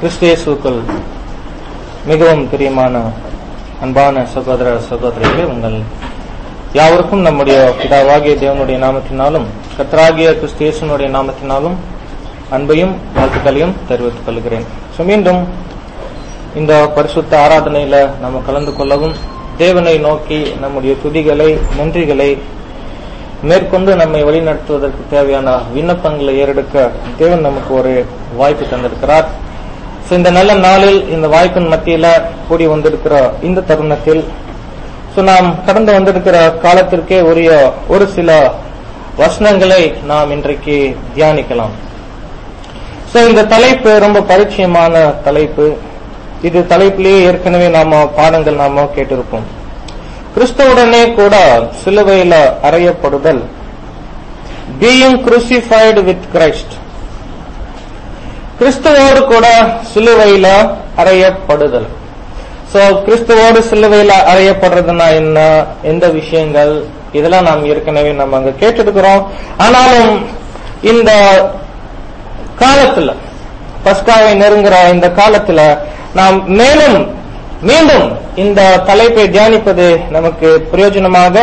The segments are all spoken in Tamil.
கிறிஸ்தேசுக்குள் மிகவும் பிரியமான அன்பான சகோதர சகோதரிகளே உங்கள் யாவருக்கும் நம்முடைய பிதாவாகிய தேவனுடைய நாமத்தினாலும் கத்தராகிய கிறிஸ்தேசனுடைய நாமத்தினாலும் அன்பையும் வாழ்த்துக்களையும் தெரிவித்துக் கொள்கிறேன் So, மீண்டும் இந்த பரிசுத்த ஆராதனையில நம்ம கலந்து கொள்ளவும் தேவனை நோக்கி நம்முடைய துதிகளை நன்றிகளை மேற்கொண்டு நம்மை வழிநடத்துவதற்கு தேவையான விண்ணப்பங்களை ஏறெடுக்க தேவன் நமக்கு ஒரு வாய்ப்பு தந்திருக்கிறார் So, இந்த நல்ல நாளில் இந்த வாய்ப்பின் மத்தியில கூடி வந்திருக்கிற இந்த தருணத்தில் so, நாம் கடந்து வந்திருக்கிற காலத்திற்கே உரிய ஒரு சில வசனங்களை நாம் இன்றைக்கு தியானிக்கலாம் சோ இந்த தலைப்பு ரொம்ப பரிச்சயமான தலைப்பு இது தலைப்பிலேயே ஏற்கனவே நாம பாடங்கள் நாம கேட்டிருப்போம் கிறிஸ்தவுடனே கூட சிலுவையில அறையப்படுதல் பீயிங் crucified வித் கிரைஸ்ட் கிறிஸ்துவோடு கூட சிலுவையில அறையப்படுதல் சோ கிறிஸ்துவோடு சிலுவையில அறையப்படுறதுன்னா என்ன எந்த விஷயங்கள் இதெல்லாம் நாம் ஏற்கனவே நம்ம அங்க கேட்டிருக்கிறோம் ஆனாலும் இந்த காலத்துல பஸ்காவை நெருங்குற இந்த காலத்துல நாம் மேலும் மீண்டும் இந்த தலைப்பை தியானிப்பது நமக்கு பிரயோஜனமாக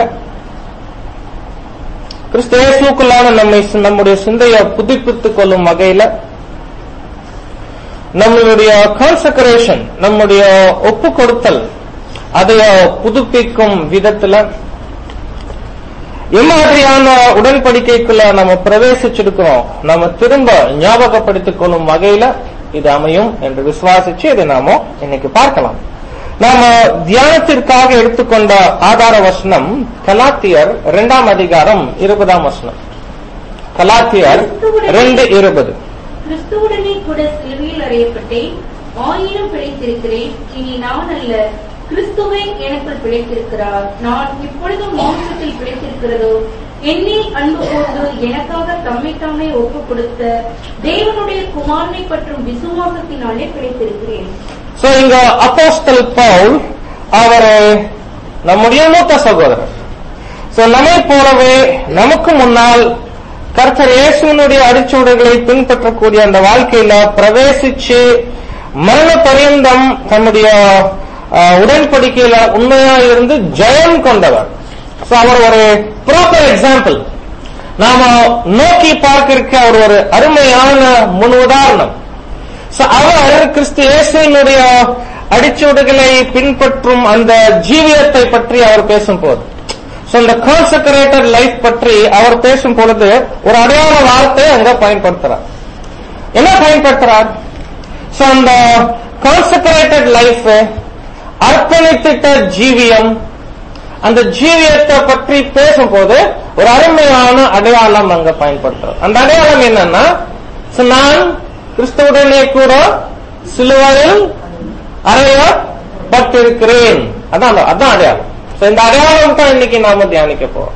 கிறிஸ்து இயேசுக்குள்ளான நம்மை நம்முடைய சிந்தையை புதுப்பித்துக் கொள்ளும் வகையில நம்மளுடைய கான்சக்ரேஷன் நம்முடைய ஒப்பு கொடுத்தல் அதை புதுப்பிக்கும் விதத்துல எம்மாதிரியான உடன்படிக்கைக்குள்ள நம்ம பிரவேசிச்சிருக்கிறோம் நம்ம திரும்ப ஞாபகப்படுத்திக் கொள்ளும் வகையில இது அமையும் என்று விசுவாசிச்சு இதை நாம இன்னைக்கு பார்க்கலாம் நாம தியானத்திற்காக எடுத்துக்கொண்ட ஆதார வசனம் கலாத்தியர் இரண்டாம் அதிகாரம் இருபதாம் வசனம் கலாத்தியர் ரெண்டு இருபது கிறிஸ்துவுடனே கூட சிலுவையில் அறையப்பட்டேன் ஆயிரம் பிழைத்திருக்கிறேன் இனி நான் அல்ல கிறிஸ்துவே எனக்குள் பிழைத்திருக்கிறார் நான் இப்பொழுதும் மாம்சத்தில் பிழைத்திருக்கிறதோ என்னில் அன்பு கூர்ந்து எனக்காக தம்மை தாமே ஒப்பு கொடுத்த தேவனுடைய குமாரனை பற்றும் விசுவாசத்தினாலே பிழைத்திருக்கிறேன் சோ இங்க அப்போஸ்தல் பவுல் அவர் நம்முடைய மூத்த சகோதரர் சோ நம்மை போலவே நமக்கு முன்னால் கர்த்தர் இயேசுனுடைய அடிச்சூடுகளை பின்பற்றக்கூடிய அந்த வாழ்க்கையில பிரவேசிச்சு மரண பரியந்தம் தன்னுடைய அஹ், உடன்படிக்கையில உண்மையா இருந்து ஜெயம் கொண்டவர் சோ அவர் ஒரு ப்ராப்பர் எக்ஸாம்பிள் நாம நோக்கி பார்க்க அவர் ஒரு அருமையான முன் உதாரணம் So, அவர் கிறிஸ்து இயேசுவினுடைய அடிச்சூடுகளை பின்பற்றும் அந்த ஜீவியத்தை பற்றி அவர் பேசும்போது So, இந்த கான்செக்ரேட்டட் லைஃப் பற்றி அவர் பேசும் பொழுது ஒரு அடையாள வார்த்தை அங்க பயன்படுத்துறார் என்ன பயன்படுத்துறார் So, அந்த கான்செக்ரேட்டட் லைஃப் அர்ப்பணித்திட்ட ஜீவியம் அந்த ஜீவியத்தை பற்றி பேசும்போது ஒரு அருமையான அடையாளம் அங்க பயன்படுத்துறோம் அந்த அடையாளம் என்னன்னா so, நான் கிறிஸ்துவுடனே கூட சிலுவையில் அறையப்பட்டிருக்கிறேன் அதான் அதான் அடையாளம் So, இந்த அடையாளம் தான் இன்னைக்கு நாம தியானிக்க போறோம்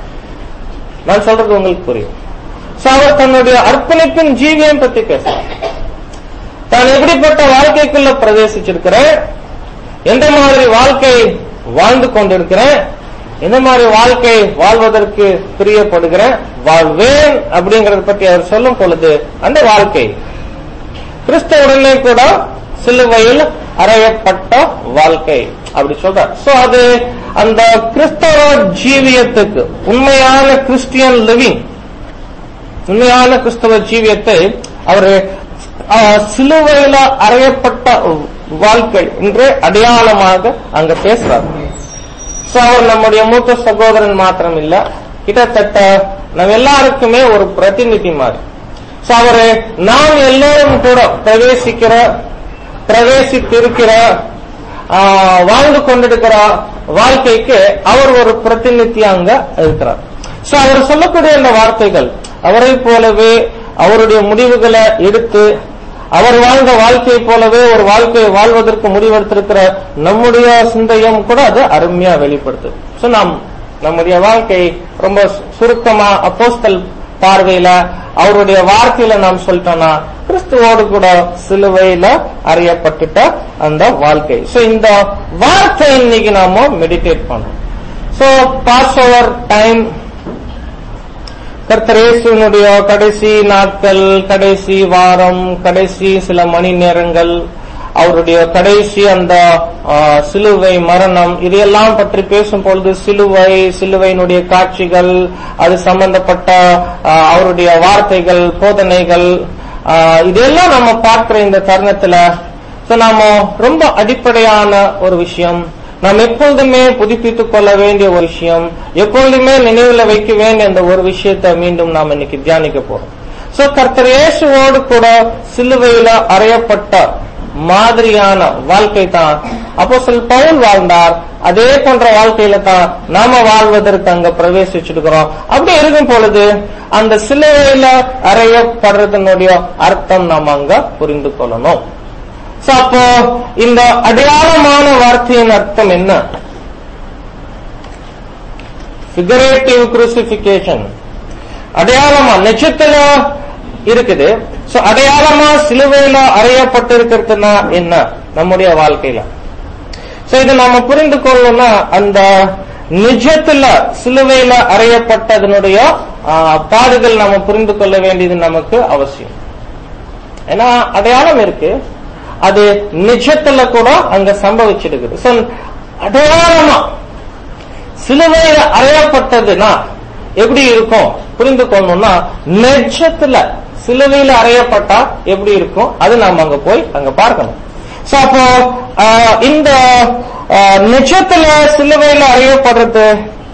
நான் சொல்றது உங்களுக்கு புரியும் So, அவர் தன்னுடைய அர்ப்பணிப்பின் ஜீவியம் பத்தி பேசுறார் தான் எப்படிப்பட்ட வாழ்க்கைக்குள்ள பிரவேசிச்சிருக்கிறேன் எந்த மாதிரி வாழ்க்கை வாழ்ந்து கொண்டிருக்கிறேன் எந்த மாதிரி வாழ்க்கை வாழ்வதற்கு பிரியப்படுகிறேன் வாழ்வேன் அப்படிங்கறத பத்தி அவர் சொல்லும் பொழுது அந்த வாழ்க்கை கிறிஸ்தவுடனே கூட சிலுவையில் அறையப்பட்ட வாழ்க்கை அப்படி சொல்றார் சோ அது அந்த கிறிஸ்தவ ஜீவியத்துக்கு உண்மையான கிறிஸ்டியன் லிவிங் உண்மையான கிறிஸ்தவ ஜீவியத்தை அவர் சிலுவையில அறையப்பட்ட வாழ்க்கை என்று அடையாளமாக அங்க பேசுறார் சோ அவர் நம்முடைய மூத்த சகோதரன் மாத்திரம் இல்ல கிட்டத்தட்ட நம்ம எல்லாருக்குமே ஒரு பிரதிநிதி மாதிரி சோ அவரு நாம் எல்லாரும் கூட பிரவேசிக்கிற பிரவேசித்திருக்கிற ஆஹ், வாழ்ந்து கொண்டிருக்கிற வாழ்க்கைக்கு அவர் ஒரு பிரதிநிதியா அங்க இருக்கிறார் சோ அவர் சொல்லக்கூடிய அந்த வார்த்தைகள் அவரை போலவே அவருடைய முடிவுகளை எடுத்து அவர் வாழ்ந்த வாழ்க்கையை போலவே ஒரு வாழ்க்கையை வாழ்வதற்கு முடிவெடுத்திருக்கிற நம்முடைய சிந்தையும் கூட அது அருமையா வெளிப்படுத்துது சோ நாம் நம்முடைய வாழ்க்கை ரொம்ப சு- சுருக்கமா அப்போஸ்தல் பார்வையில அவருடைய வார்த்தையில நாம் சொல்லிட்டோம்னா கிறிஸ்துவோடு கூட சிலுவையில அறியப்பட்டுட்ட அந்த வாழ்க்கை சோ இந்த வார்த்தை இன்னைக்கு நாம மெடிடேட் பண்ணோம் சோ பாஸ் ஓவர் டைம் கர்த்தர் இயேசுவினுடைய கடைசி நாட்கள் கடைசி வாரம் கடைசி சில மணி நேரங்கள் அவருடைய கடைசி அந்த ஆ, சிலுவை மரணம் இதையெல்லாம் பற்றி பேசும் பொழுது சிலுவை சிலுவையினுடைய காட்சிகள் அது சம்பந்தப்பட்ட ஆ, அவருடைய வார்த்தைகள் போதனைகள் ஆ, இதெல்லாம் நம்ம பார்க்கிற இந்த தருணத்துல so நாம ரொம்ப அடிப்படையான ஒரு விஷயம் நாம் எப்பொழுதுமே புதுப்பித்துக் கொள்ள வேண்டிய ஒரு விஷயம் எப்பொழுதுமே நினைவுல வைக்க வேண்டிய அந்த ஒரு விஷயத்தை மீண்டும் நாம் இன்னைக்கு தியானிக்க போறோம் சோ கர்த்தர் இயேசுவோடு கூட சிலுவையில அறையப்பட்ட மாதிரியான வாழ்க்கை தான் அப்போ பவுல் வாழ்ந்தார் அதே போன்ற வாழ்க்கையில தான் நாம வாழ்வதற்கு அங்க பிரவேசிச்சிருக்கிறோம் அப்படி இருக்கும் பொழுது அந்த சிலுவையில அறையப்படுறதனுடைய அர்த்தம் நாம் அங்க புரிந்து கொள்ளணும் So, அப்போ இந்த அடையாளமான வார்த்தையின் அர்த்தம் என்ன ஃபிகரேட்டிவ் குரூசிபிகேஷன் அடையாளமா நிஜத்துல இருக்குது சோ அடையாளமா சிலுவையில அறையப்பட்டிருக்கிறதுனா என்ன நம்முடைய வாழ்க்கையில சோ இதை நாம புரிந்து கொள்ளணும்னா அந்த நிஜத்துல சிலுவையில அறையப்பட்டதனுடைய ஆ, பாடுகள் நாம புரிந்து கொள்ள வேண்டியது நமக்கு அவசியம் ஏன்னா அடையாளம் இருக்கு அது நிஜத்துல கூட அங்க சம்பவிச்சிருக்குது So, அடையாளமா சிலுவையில அறையப்பட்டதுன்னா எப்படி இருக்கும் புரிந்து கொள்ளணும்னா நிஜத்துல சிலுவையில அறையப்பட்டா எப்படி இருக்கும் அது நாம அங்க போய் அங்க பார்க்கணும் சோ அப்போ ஆஹ், இந்த ஆஹ், நிஜத்துல சிலுவையில அறையப்படுறது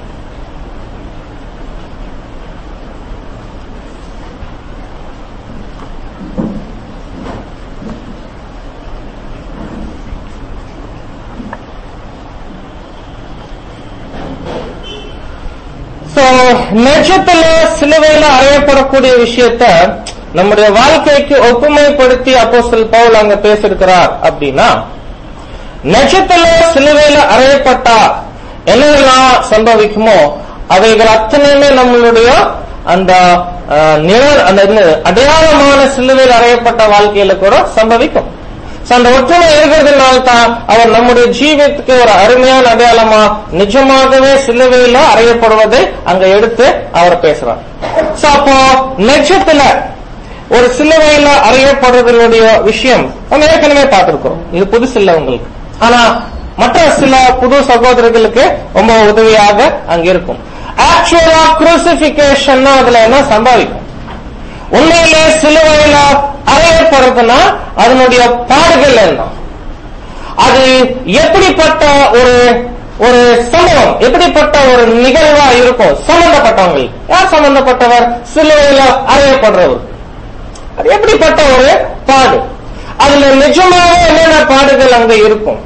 சோ நிஜத்துல சிலுவையில அறையப்படக்கூடிய விஷயத்த நம்முடைய வாழ்க்கைக்கு ஒப்புமைப்படுத்தி அப்போஸ்தலர் பவுல் அங்க பேசியிருக்கிறார் அப்படின்னா நிஜத்துல சிலுவையில அறையப்பட்டா என்னெல்லாம் சம்பவிக்குமோ அவைகள் அத்தனையுமே நம்மளுடைய அந்த அஹ், நிழல் அந்த என்ன, அடையாளமான சிலுவையில் அறையப்பட்ட வாழ்க்கையில கூட சம்பவிக்கும் So, அந்த ஒற்றுமை இருக்கிறதுனால தான் அவர் நம்முடைய ஜீவியத்துக்கு ஒரு அருமையான அடையாளமா நிஜமாகவே சிலுவையில அறையப்படுவதை அங்க எடுத்து அவர் பேசுறார் So, அப்போ நிஜத்துல ஒரு சிலுவையில அறையப்படுவதனுடைய விஷயம் நம்ம ஏற்கனவே பார்த்திருக்கிறோம் இது புதுசு இல்ல உங்களுக்கு ஆனா மற்ற சில புது சகோதரர்களுக்கு ரொம்ப உதவியாக அங்க இருக்கும் ஆக்சுவலா குரூசிபிகேஷன் அதுல என்ன சம்பாதிக்கும் உண்மையிலே சிலுவையில அறையப்படுறதுன்னா அதனுடைய பாடுகள் என்ன அது எப்படிப்பட்ட ஒரு ஒரு சம்பவம் எப்படிப்பட்ட ஒரு நிகழ்வா இருக்கும் சம்பந்தப்பட்டவங்க யார் சம்பந்தப்பட்டவர் சிலுவையில அறையப்படுறவர் அது எப்படிப்பட்ட ஒரு பாடு அதுல நிஜமாக என்னென்ன பாடுகள் அங்க இருக்கும்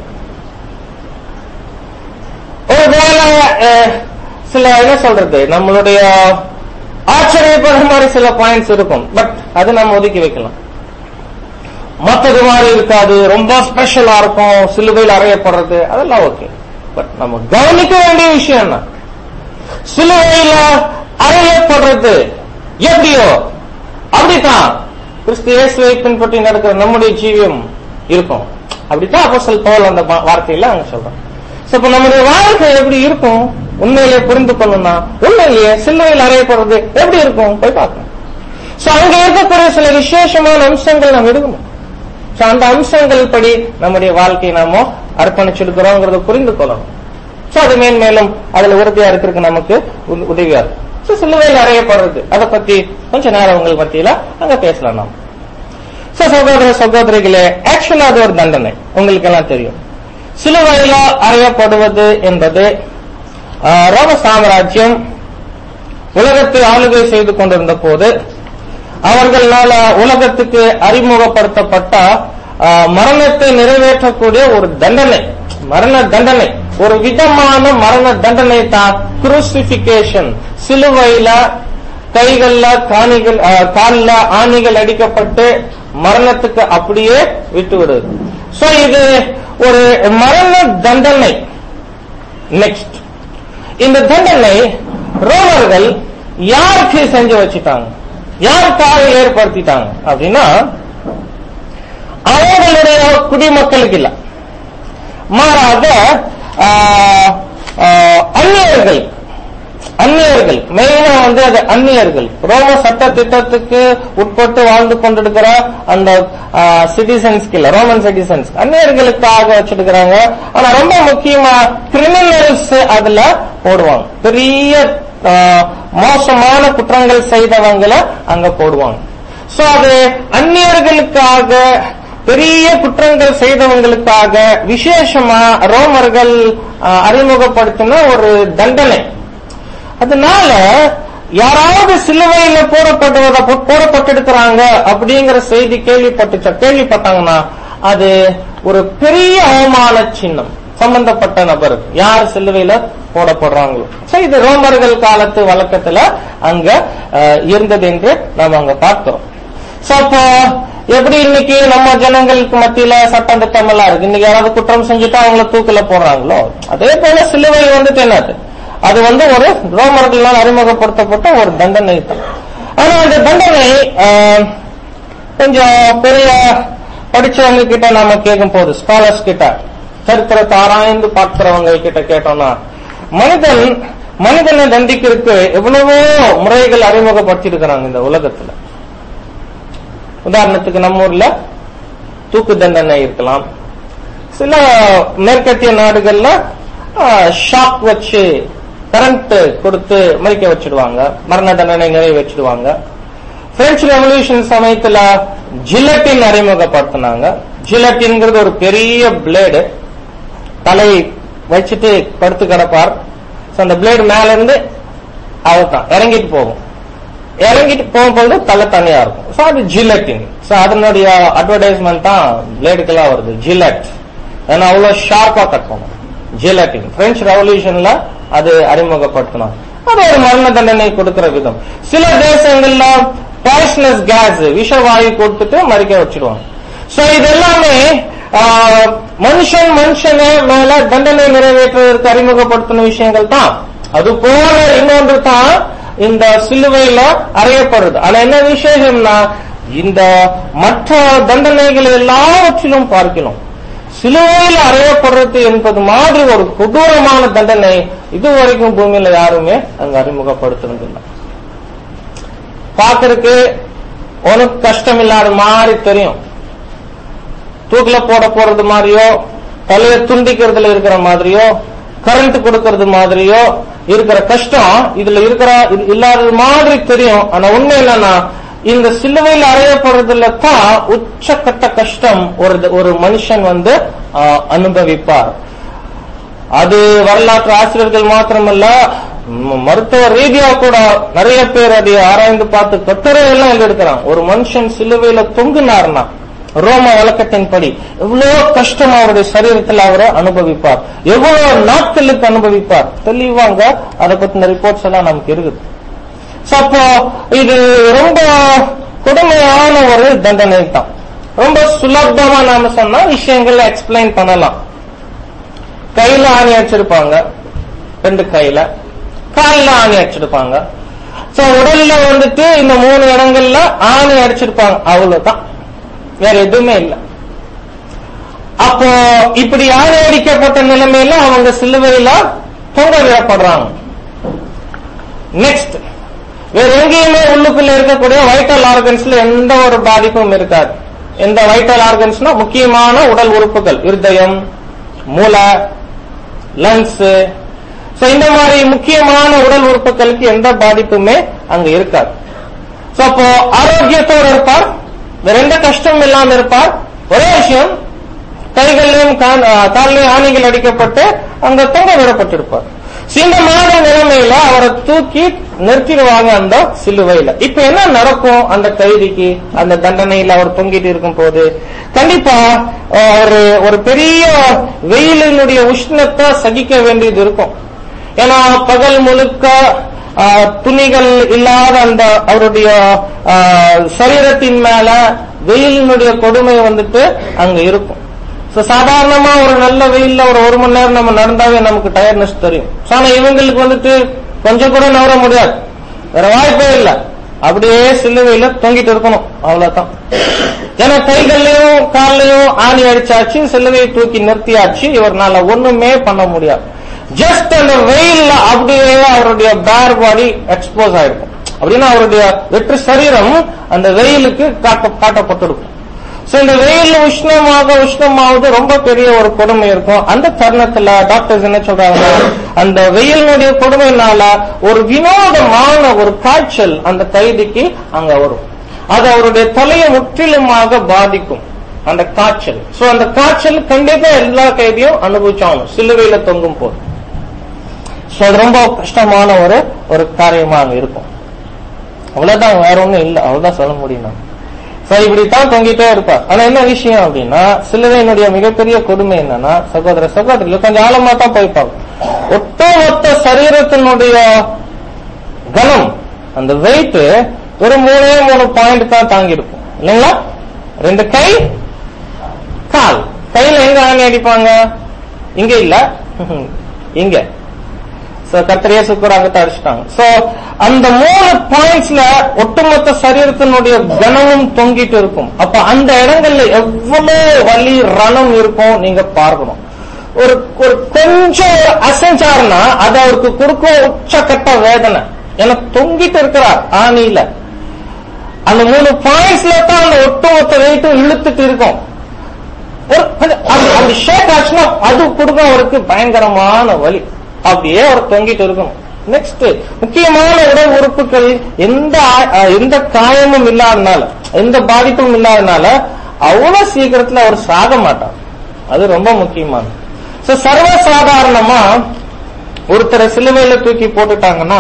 ஒருவேளை அஹ், சில என்ன சொல்றது நம்மளுடைய ஆச்சரியப்படுற மாதிரி சில பாயிண்ட்ஸ் இருக்கும் பட் அது நம்ம ஒதுக்கி வைக்கலாம் மத்தது மாதிரி இருக்காது ரொம்ப ஸ்பெஷலா இருக்கும் சிலுவையில் அறையப்படுறது அதெல்லாம் ஓகே பட் நம்ம கவனிக்க வேண்டிய விஷயம் என்ன சிலுவையில அறையப்படுறது எப்படியோ அப்படித்தான் கிறிஸ்து இயேசுவை பின்பற்றி நடக்கிற நம்முடைய ஜீவியம் இருக்கும் அப்படித்தான் அப்போஸ்தலர் பவுல் அந்த வா- வார்த்தையில அங்க சொல்றோம் So, இப்ப நம்முடைய வாழ்க்கை எப்படி இருக்கும் உண்மையிலே புரிந்து கொள்ளணும்னா உண்மையிலேயே சிலுவையில் அறையப்படுறது எப்படி இருக்கும் போய் பார்க்கணும் சோ அங்க இருக்கக்கூடிய சில விசேஷமான அம்சங்கள் நாம் எடுக்கணும் சோ அந்த அம்சங்கள் படி நம்முடைய வாழ்க்கையை நாம அர்ப்பணிச்சிருக்கிறோங்கிறத புரிந்து கொள்ளணும் சோ அது மேன்மேலும் அதுல உறுதியா இருக்கிறதுக்கு நமக்கு உ- உதவியா இருக்கும் சோ சிலுவையில் அறையப்படுறது அதை பத்தி கொஞ்ச நேரம் உங்கள் மத்தியில அங்க பேசலாம் நாம் சோ சகோதர சகோதரிகளே ஆக்சுவலா அது ஒரு தண்டனை உங்களுக்கு எல்லாம் தெரியும் சிலுவையில அறையப்படுவது என்பது ஆஹ், ரோம சாம்ராஜ்யம் உலகத்தை ஆளுகை செய்து கொண்டிருந்த போது அவர்களால உலகத்துக்கு அறிமுகப்படுத்தப்பட்ட ஆஹ், மரணத்தை நிறைவேற்றக்கூடிய ஒரு தண்டனை மரண தண்டனை ஒரு விதமான மரண தண்டனை தான் குரூசிபிகேஷன் சிலுவையில கைகள்ல காணிகள் ஆஹ், கால்ல ஆணிகள் அடிக்கப்பட்டு மரணத்துக்கு அப்படியே விட்டு விடுது சோ இது ஒரு மரண தண்டனை நெக்ஸ்ட் இந்த தண்டனை ரோமர்கள் யாருக்கு செஞ்சு வச்சுட்டாங்க யாருக்காக ஏற்படுத்திட்டாங்க அப்படின்னா அவர்களுடைய குடிமக்களுக்கு இல்ல மாறாக ஆஹ், ஆஹ், அந்நியர்கள் அந்நியர்கள் மெயினா வந்து அது அந்நியர்கள் ரோம சட்ட திட்டத்துக்கு உட்பட்டு வாழ்ந்து கொண்டிருக்கிற அந்த சிட்டிசன்ஸ்க்கு இல்ல ரோமன் சிட்டிசன்ஸ் அந்நியர்களுக்காக வச்சிருக்கிறாங்க ஆனா ரொம்ப முக்கியமா கிரிமினல்ஸ் அதுல போடுவாங்க பெரிய ஆ, மோசமான குற்றங்கள் செய்தவங்கள அங்க போடுவாங்க சோ அது அந்நியர்களுக்காக பெரிய குற்றங்கள் செய்தவங்களுக்காக விசேஷமா ரோமர்கள் ஆ, அறிமுகப்படுத்தின ஒரு தண்டனை அதனால யாராவது சிலுவையில போடப்பட்டவத போடப்பட்டிருக்கிறாங்க அப்படிங்கிற செய்தி கேள்விப்பட்டுச்சா கேள்விப்பட்டாங்கன்னா அது ஒரு பெரிய அவமான சின்னம் சம்பந்தப்பட்ட நபர் யார் சிலுவையில போடப்படுறாங்களோ சோ இது ரோமர்கள் காலத்து வழக்கத்துல அங்க அஹ், இருந்தது என்று நாம் அங்க பார்த்தோம் சோ அப்போ எப்படி இன்னைக்கு நம்ம ஜனங்களுக்கு மத்தியில சட்டம் திட்டம் எல்லாம் இருக்கு இன்னைக்கு யாராவது குற்றம் செஞ்சுட்டா அவங்கள தூக்கில போடுறாங்களோ அதே போல சிலுவை வந்துட்டு என்னது அது வந்து ஒரு ரோமர்களால் அறிமுகப்படுத்தப்பட்ட ஒரு தண்டனை தான் ஆனா அந்த தண்டனை ஆஹ், கொஞ்சம் பெரிய படிச்சவங்க கிட்ட நாம கேட்கும் போது ஸ்காலர்ஸ் கிட்ட சரித்திரத்தை ஆராய்ந்து பார்க்கிறவங்க கிட்ட கேட்டோம்னா மனிதன் மனிதனை தண்டிக்கிறதுக்கு எவ்வளவோ முறைகள் அறிமுகப்படுத்தியிருக்கிறாங்க இந்த உலகத்துல உதாரணத்துக்கு நம்ம ஊர்ல தூக்கு தண்டனை இருக்கலாம் சில மேற்கத்திய நாடுகள்ல ஷாக் வச்சு கரண்ட் கொடுத்து மறிக்க வச்சிடுவாங்க மரண தண்டனை நிறைவேற்றிடுவாங்க பிரெஞ்சு ரெவல்யூஷன் சமயத்துல ஜிலட்டின் அறிமுகப்படுத்தினாங்க ஜிலட்டின்ங்கிறது ஒரு பெரிய பிளேடு தலை வச்சுட்டு படுத்து கிடப்பார் So, அந்த பிளேடு மேல இருந்து அவ்வளவுதான் இறங்கிட்டு போகும் இறங்கிட்டு போகும்போது தலை தனியா இருக்கும் சோ அது ஜிலட்டின் சோ அதனுடைய அட்வர்டைஸ்மெண்ட் தான் பிளேடுக்கெல்லாம் வருது ஜிலட் ஏன்னா அவ்வளவு ஷார்ப்பா கட் பண்ணும் ஜிலட்டின் பிரெஞ்சு ரெவல்யூஷன்ல அது அறிமுகப்படுத்தணும் அது ஒரு மரண தண்டனை கொடுக்கிற விதம் சில தேசங்கள்ல பாய்சனஸ் கேஸ் விஷவாயு கொடுத்துட்டு மறிக்க வச்சிருவாங்க சோ இது எல்லாமே ஆஹ், மனுஷன் மனுஷனே மேல தண்டனை நிறைவேற்றுவதற்கு அறிமுகப்படுத்தின விஷயங்கள் தான் அது போல இன்னொன்று தான் இந்த சிலுவையில அறையப்படுறது ஆனா என்ன விசேஷம்னா இந்த மற்ற தண்டனைகள் எல்லாவற்றிலும் பார்க்கணும் சிலுவையில் அறையப்படுறது என்பது மாதிரி ஒரு கொடூரமான தண்டனை இதுவரைக்கும் பூமியில யாருமே அங்க அறிமுகப்படுத்துனதில்லை பாக்குறதுக்கு உனக்கு கஷ்டம் இல்லாத மாதிரி தெரியும் தூக்கில போட போறது மாதிரியோ தலைய துண்டிக்கிறதுல இருக்கிற மாதிரியோ கரண்ட் கொடுக்கறது மாதிரியோ இருக்கிற கஷ்டம் இதுல இருக்கிற இது இல்லாதது மாதிரி தெரியும் ஆனா உண்மை என்னன்னா இந்த சிலுவையில் அறையப்படுறதுல தான் உச்சக்கட்ட கஷ்டம் ஒரு ஒரு மனுஷன் வந்து ஆஹ், அனுபவிப்பார் அது வரலாற்று ஆசிரியர்கள் மாத்திரமல்ல ம- மருத்துவ ரீதியா கூட நிறைய பேர் அதை ஆராய்ந்து பார்த்து கட்டுரை எல்லாம் எழுதிருக்கிறாங்க ஒரு மனுஷன் சிலுவையில தொங்குனார்னா ரோம வழக்கத்தின்படி எவ்வளவு கஷ்டம் அவருடைய சரீரத்தில் அவர் அனுபவிப்பார் எவ்வளவு நாட்களுக்கு அனுபவிப்பார் தெளிவாங்க அதை பத்தின ரிப்போர்ட்ஸ் எல்லாம் நமக்கு இருக்குது So, அப்போ இது ரொம்ப கொடுமையான ஒரு தண்டனை தான் ரொம்ப சுலபமா நாம சொன்னா விஷயங்களை எக்ஸ்பிளைன் பண்ணலாம் கையில ஆணி அடிச்சிருப்பாங்க ரெண்டு கையில கால்ல ஆணி அடிச்சிருப்பாங்க சோ உடல்ல வந்துட்டு இந்த மூணு இடங்கள்ல ஆணி அடிச்சிருப்பாங்க அவ்வளவுதான் வேற எதுவுமே இல்ல அப்போ இப்படி ஆணி அடிக்கப்பட்ட நிலைமையில அவங்க சிலுவையில தொங்க விடப்படுறாங்க நெக்ஸ்ட் வேற எங்கேயுமே உள்ளுக்குள்ள இருக்கக்கூடிய வைட்டல் ஆர்கன்ஸ்ல எந்த ஒரு பாதிப்பும் இருக்காது எந்த வைட்டல் ஆர்கன்ஸ்னா முக்கியமான உடல் உறுப்புகள் இருதயம் மூளை லங்ஸ் சோ இந்த மாதிரி முக்கியமான உடல் உறுப்புகளுக்கு எந்த பாதிப்புமே அங்க இருக்காது சோ அப்போ ஆரோக்கியத்தோடு இருப்பார் வேற எந்த கஷ்டம் இல்லாம இருப்பார் ஒரே விஷயம் கைகளிலும் கால்- ஆ, காலிலும் ஆணிகள் அடிக்கப்பட்டு அங்க தொங்க விடப்பட்டிருப்பார் So, இந்த மாதிரி நிலைமையில அவரை தூக்கி நிறுத்திடுவாங்க அந்த சிலுவையில இப்ப என்ன நடக்கும் அந்த கைதிக்கு அந்த தண்டனையில அவர் தொங்கிட்டு இருக்கும் போது கண்டிப்பா ஆ, ஒரு ஒரு பெரிய வெயிலினுடைய உஷ்ணத்தை சகிக்க வேண்டியது இருக்கும் ஏன்னா பகல் முழுக்க ஆ, துணிகள் இல்லாத அந்த அவருடைய ஆ, சரீரத்தின் மேல வெயிலினுடைய கொடுமை வந்துட்டு அங்க இருக்கும் So, சாதாரணமா ஒரு நல்ல வெயில்ல ஒரு ஒரு மணி நேரம் நம்ம நடந்தாவே நமக்கு டயர்னஸ் தெரியும் So, ஆனா இவங்களுக்கு வந்துட்டு கொஞ்சம் கூட நவர முடியாது வேற வாய்ப்பே இல்ல அப்படியே சிலுவையில தொங்கிட்டு இருக்கணும் அவ்வளவுதான் ஏன்னா கைகள்லயும் கால்லயும் ஆணி அடிச்சாச்சு சிலுவையை தூக்கி நிறுத்தியாச்சு இவர்னால ஒண்ணுமே பண்ண முடியாது ஜஸ்ட் அந்த வெயில்ல அப்படியே அவருடைய பேர் பாடி எக்ஸ்போஸ் ஆயிருக்கும் அப்படின்னா அவருடைய வெற்று சரீரம் அந்த வெயிலுக்கு காட்ட காட்டப்பட்டிருக்கும் சோ இந்த வெயில் உஷ்ணமாக உஷ்ணமாவது ரொம்ப பெரிய ஒரு கொடுமை இருக்கும் அந்த தருணத்துல டாக்டர்ஸ் என்ன சொல்றாங்க அந்த வெயிலினுடைய கொடுமையினால ஒரு வினோதமான ஒரு காய்ச்சல் அந்த கைதிக்கு அங்க வரும் அது அவருடைய தலையை முற்றிலுமாக பாதிக்கும் அந்த காய்ச்சல் சோ அந்த காய்ச்சல் கண்டிப்பா எல்லா கைதியும் அனுபவிச்சாகணும் சிலுவையில தொங்கும் போது சோ அது ரொம்ப கஷ்டமான ஒரு ஒரு காரியமா அங்க இருக்கும் அவ்வளவுதான் வேற ஒண்ணும் இல்ல அவ்வளவுதான் சொல்ல முடியும் நான் சோ இப்படித்தான் தொங்கிட்டே இருப்பார் ஆனா என்ன விஷயம் அப்படின்னா சிலுவையினுடைய மிகப்பெரிய கொடுமை என்னன்னா சகோதர சகோதரிகள் கொஞ்சம் ஆழமா தான் போய்ப்பாங்க ஒட்டுமொத்த சரீரத்தினுடைய கனம் அந்த வெயிட் ஒரு மூணே மூணு பாயிண்ட் தான் தாங்கி இருக்கும் இல்லைங்களா ரெண்டு கை கால் கையில எங்க ஆணி அடிப்பாங்க இங்க இல்ல இங்க சோ கத்திரியா கூட அங்க அடிச்சிட்டாங்க சோ அந்த மூணு பாயிண்ட்ஸ்ல ஒட்டுமொத்த சரீரத்தினுடைய கனமும் தொங்கிட்டு இருக்கும் அப்ப அந்த இடங்கள்ல எவ்வளவு வலி ரணம் இருக்கும் நீங்க பார்க்கணும் ஒரு ஒரு கொஞ்சம் ஒரு அசைஞ்சாருன்னா அது அவருக்கு கொடுக்கும் உச்சக்கட்ட வேதனை ஏன்னா தொங்கிட்டு இருக்கிறார் ஆணியில அந்த மூணு பாயிண்ட்ஸ்ல தான் அந்த ஒட்டுமொத்த வெயிட்டும் இழுத்துட்டு இருக்கும் ஒரு கொஞ்சம் அப்படி- அப்படி ஷேக் ஆச்சுன்னா அது கொடுக்கும் அவருக்கு பயங்கரமான வலி அப்படியே அவர் தொங்கிட்டு இருக்கணும் நெக்ஸ்ட் முக்கியமான உடல் உறுப்புகள் எந்த ஆ- அஹ் எந்த காயமும் இல்லாதனால எந்த பாதிப்பும் இல்லாதனால அவ்வளவு சீக்கிரத்துல அவர் சாக மாட்டார் அது ரொம்ப முக்கியமானது சோ சர்வசாதாரணமா ஒருத்தரை சிலுவையில தூக்கி போட்டுட்டாங்கன்னா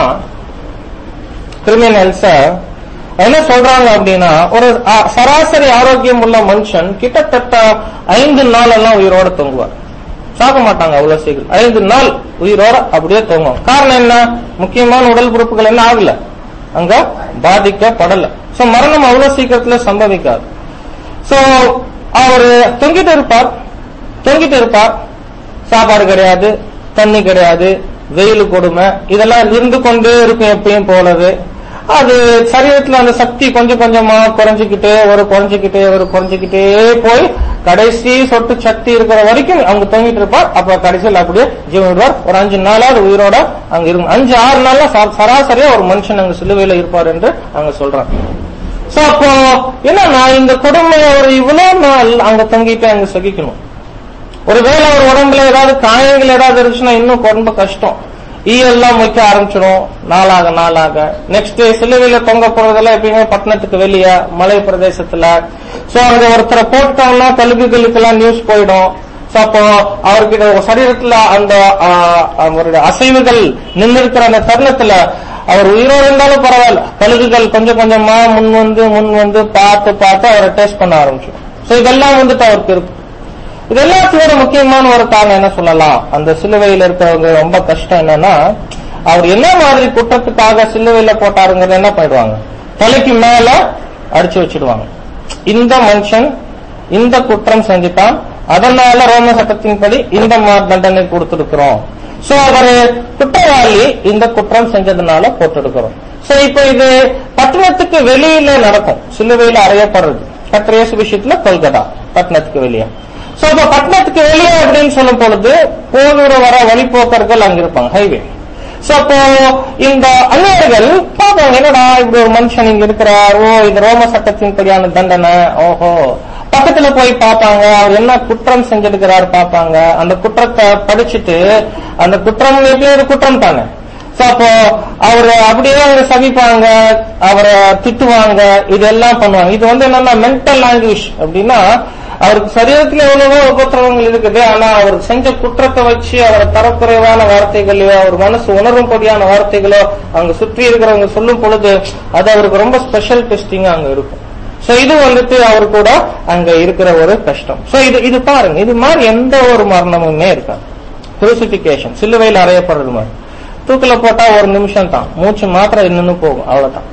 கிரிமினல்ஸ என்ன சொல்றாங்க அப்படின்னா ஒரு ஆ, சராசரி ஆரோக்கியம் உள்ள மனுஷன் கிட்டத்தட்ட ஐந்து நாள் எல்லாம் உயிரோட தொங்குவார் சாக மாட்டாங்க அவ்வளவு சீக்கிரம் ஐந்து நாள் உயிரோட அப்படியே தொங்குவோம் காரணம் என்ன முக்கியமான உடல் உறுப்புகள் என்ன ஆகல அங்க பாதிக்கப்படல சோ மரணம் அவ்வளவு சீக்கிரத்துல சம்பவிக்காது சோ அவரு தொங்கிட்டு இருப்பார் தொங்கிட்டு இருப்பார் சாப்பாடு கிடையாது தண்ணி கிடையாது வெயில் கொடுமை இதெல்லாம் இருந்து கொண்டே இருக்கும் எப்பயும் போலவே அது சரீரத்துல அந்த சக்தி கொஞ்சம் கொஞ்சமா குறைஞ்சுக்கிட்டே ஒரு குறைஞ்சுக்கிட்டே ஒரு குறைஞ்சுக்கிட்டே போய் கடைசி சொட்டு சக்தி இருக்கிற வரைக்கும் அவங்க தொங்கிட்டு இருப்பார் அப்ப கடைசியில் அப்படியே ஜீவன் விடுவார் ஒரு அஞ்சு நாளாவது உயிரோட அங்க இருக்கும் அஞ்சு ஆறு நாள்ல ச- சராசரியா ஒரு மனுஷன் அங்க சிலுவையில இருப்பார் என்று அங்க சொல்றாங்க சோ அப்போ என்னன்னா இந்த கொடுமை ஒரு இவ்வளவு நாள் அங்க தங்கிட்டு அங்க சகிக்கணும் ஒருவேளை ஒரு உடம்புல ஏதாவது காயங்கள் ஏதாவது இருந்துச்சுன்னா இன்னும் ரொம்ப கஷ்டம் ஈயெல்லாம் வைக்க ஆரம்பிச்சிடும் நாளாக நாளாக நெக்ஸ்ட் சிலுவையில தொங்க போறதெல்லாம் எப்பயுமே பட்டணத்துக்கு வெளியே மலை பிரதேசத்துல சோ அங்க ஒருத்தரை போட்டுட்டோம்னா தெலுங்குகளுக்கெல்லாம் நியூஸ் போயிடும் சோ அப்போ அவர்கிட்ட சரீரத்துல அந்த ஆ, அவருடைய அசைவுகள் நின்று இருக்கிற அந்த தருணத்துல அவர் உயிரோடு இருந்தாலும் பரவாயில்ல கழுகுகள் கொஞ்சம் கொஞ்சமா முன் வந்து முன் வந்து பார்த்து பார்த்து அவரை டெஸ்ட் பண்ண ஆரம்பிச்சிடும் சோ இதெல்லாம் வந்துட்டு அவருக்கு இருக்கு இது எல்லாத்தையோட முக்கியமான ஒரு காரணம் என்ன சொல்லலாம் அந்த சிலுவையில் இருக்கிறவங்க ரொம்ப கஷ்டம் என்னன்னா அவர் என்ன மாதிரி குற்றத்துக்காக சிலுவையில போட்டாருங்கிறது என்ன பண்ணிடுவாங்க தலைக்கு மேல அடிச்சு வச்சிடுவாங்க இந்த மனுஷன் இந்த குற்றம் செஞ்சுட்டான் அதனால ரோம சட்டத்தின்படி இந்த மாதிரி தண்டனை கொடுத்திருக்கிறோம் சோ அவரு குற்றவாளி இந்த குற்றம் செஞ்சதுனால போட்டிருக்கிறோம் சோ இப்போ இது பட்டணத்துக்கு வெளியில நடக்கும் சிலுவையில அறையப்படுறது கத்திரேசு விஷயத்துல கொல்கத்தா பட்டணத்துக்கு வெளியே சோ இப்ப பட்டணத்துக்கு வெளியே அப்படின்னு சொல்லும் பொழுது போனூர் வர வழிபோக்கர்கள் அங்க இருப்பாங்க ஹைவே சோ அப்போ இந்த அந்நியர்கள் பார்ப்பாங்க என்னடா இப்படி ஒரு மனுஷன் இங்க இருக்கிறார் ஓ இது ரோம சட்டத்தின்படியான தண்டனை ஓஹோ பக்கத்துல போய் பார்ப்பாங்க அவர் என்ன குற்றம் செஞ்சிருக்கிறார் பார்ப்பாங்க அந்த குற்றத்தை படிச்சுட்டு அந்த குற்றம் எப்படியும் ஒரு குற்றம் தானே சோ அப்போ அவரு அப்படியே அவரை சபிப்பாங்க அவரை திட்டுவாங்க இதெல்லாம் பண்ணுவாங்க இது வந்து என்னன்னா மென்டல் லாங்குவேஜ் அப்படின்னா அவருக்கு சரீரத்துல எவ்வளவோ உபத்திரவங்கள் இருக்குது ஆனா அவர் செஞ்ச குற்றத்தை வச்சு அவரை தரக்குறைவான வார்த்தைகளையோ அவர் மனசு உணரும்படியான வார்த்தைகளோ அங்க சுற்றி இருக்கிறவங்க சொல்லும் பொழுது அது அவருக்கு ரொம்ப ஸ்பெஷல் டெஸ்டிங்கா அங்க இருக்கும் சோ இது வந்துட்டு அவர் கூட அங்க இருக்கிற ஒரு கஷ்டம் சோ இது இது பாருங்க இது மாதிரி எந்த ஒரு மரணமுமே இருக்காது குரூசிபிகேஷன் சிலுவையில் அறையப்படுறது மாதிரி தூக்கில போட்டா ஒரு நிமிஷம் தான் மூச்சு மாத்திரம் நின்னு போகும் அவ்வளவுதான்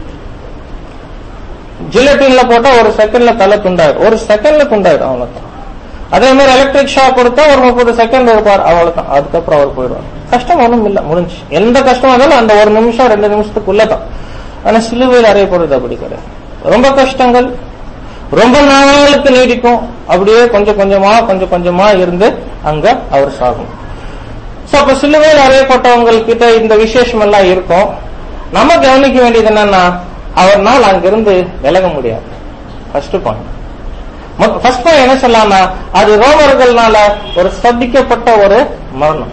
ஜிலட்டின்ல போட்டா ஒரு செகண்ட்ல தலை துண்டாயிடும் ஒரு செகண்ட்ல துண்டாயிடும் அவ்வளவுதான் அதே மாதிரி எலக்ட்ரிக் ஷாக் கொடுத்தா ஒரு முப்பது செகண்ட் இருப்பார் அவ்வளவுதான் அதுக்கப்புறம் அவர் போயிடுவார் கஷ்டம் ஒண்ணும் இல்ல முடிஞ்சு எந்த கஷ்டம் வந்தாலும் அந்த ஒரு நிமிஷம் ரெண்டு நிமிஷத்துக்குள்ளதான் ஆனா சிலுவையில் அறையப்படுறது அப்படி கிடையாது ரொம்ப கஷ்டங்கள் ரொம்ப நாளுக்கு நீடிக்கும் அப்படியே கொஞ்சம் கொஞ்சமா கொஞ்சம் கொஞ்சமா இருந்து அங்க அவர் சாகும் சோ அப்ப சிலுவையில் அறையப்பட்டவங்ககிட்ட இந்த விசேஷம் எல்லாம் இருக்கும் நம்ம கவனிக்க வேண்டியது என்னன்னா அவர்னால் அங்கிருந்து விலக முடியாது ஃபர்ஸ்ட் பாயிண்ட் ஃபர்ஸ்ட் பாயிண்ட் என்ன சொல்லலாம்னா அது ரோமர்கள்னால ஒரு சபிக்கப்பட்ட ஒரு மரணம்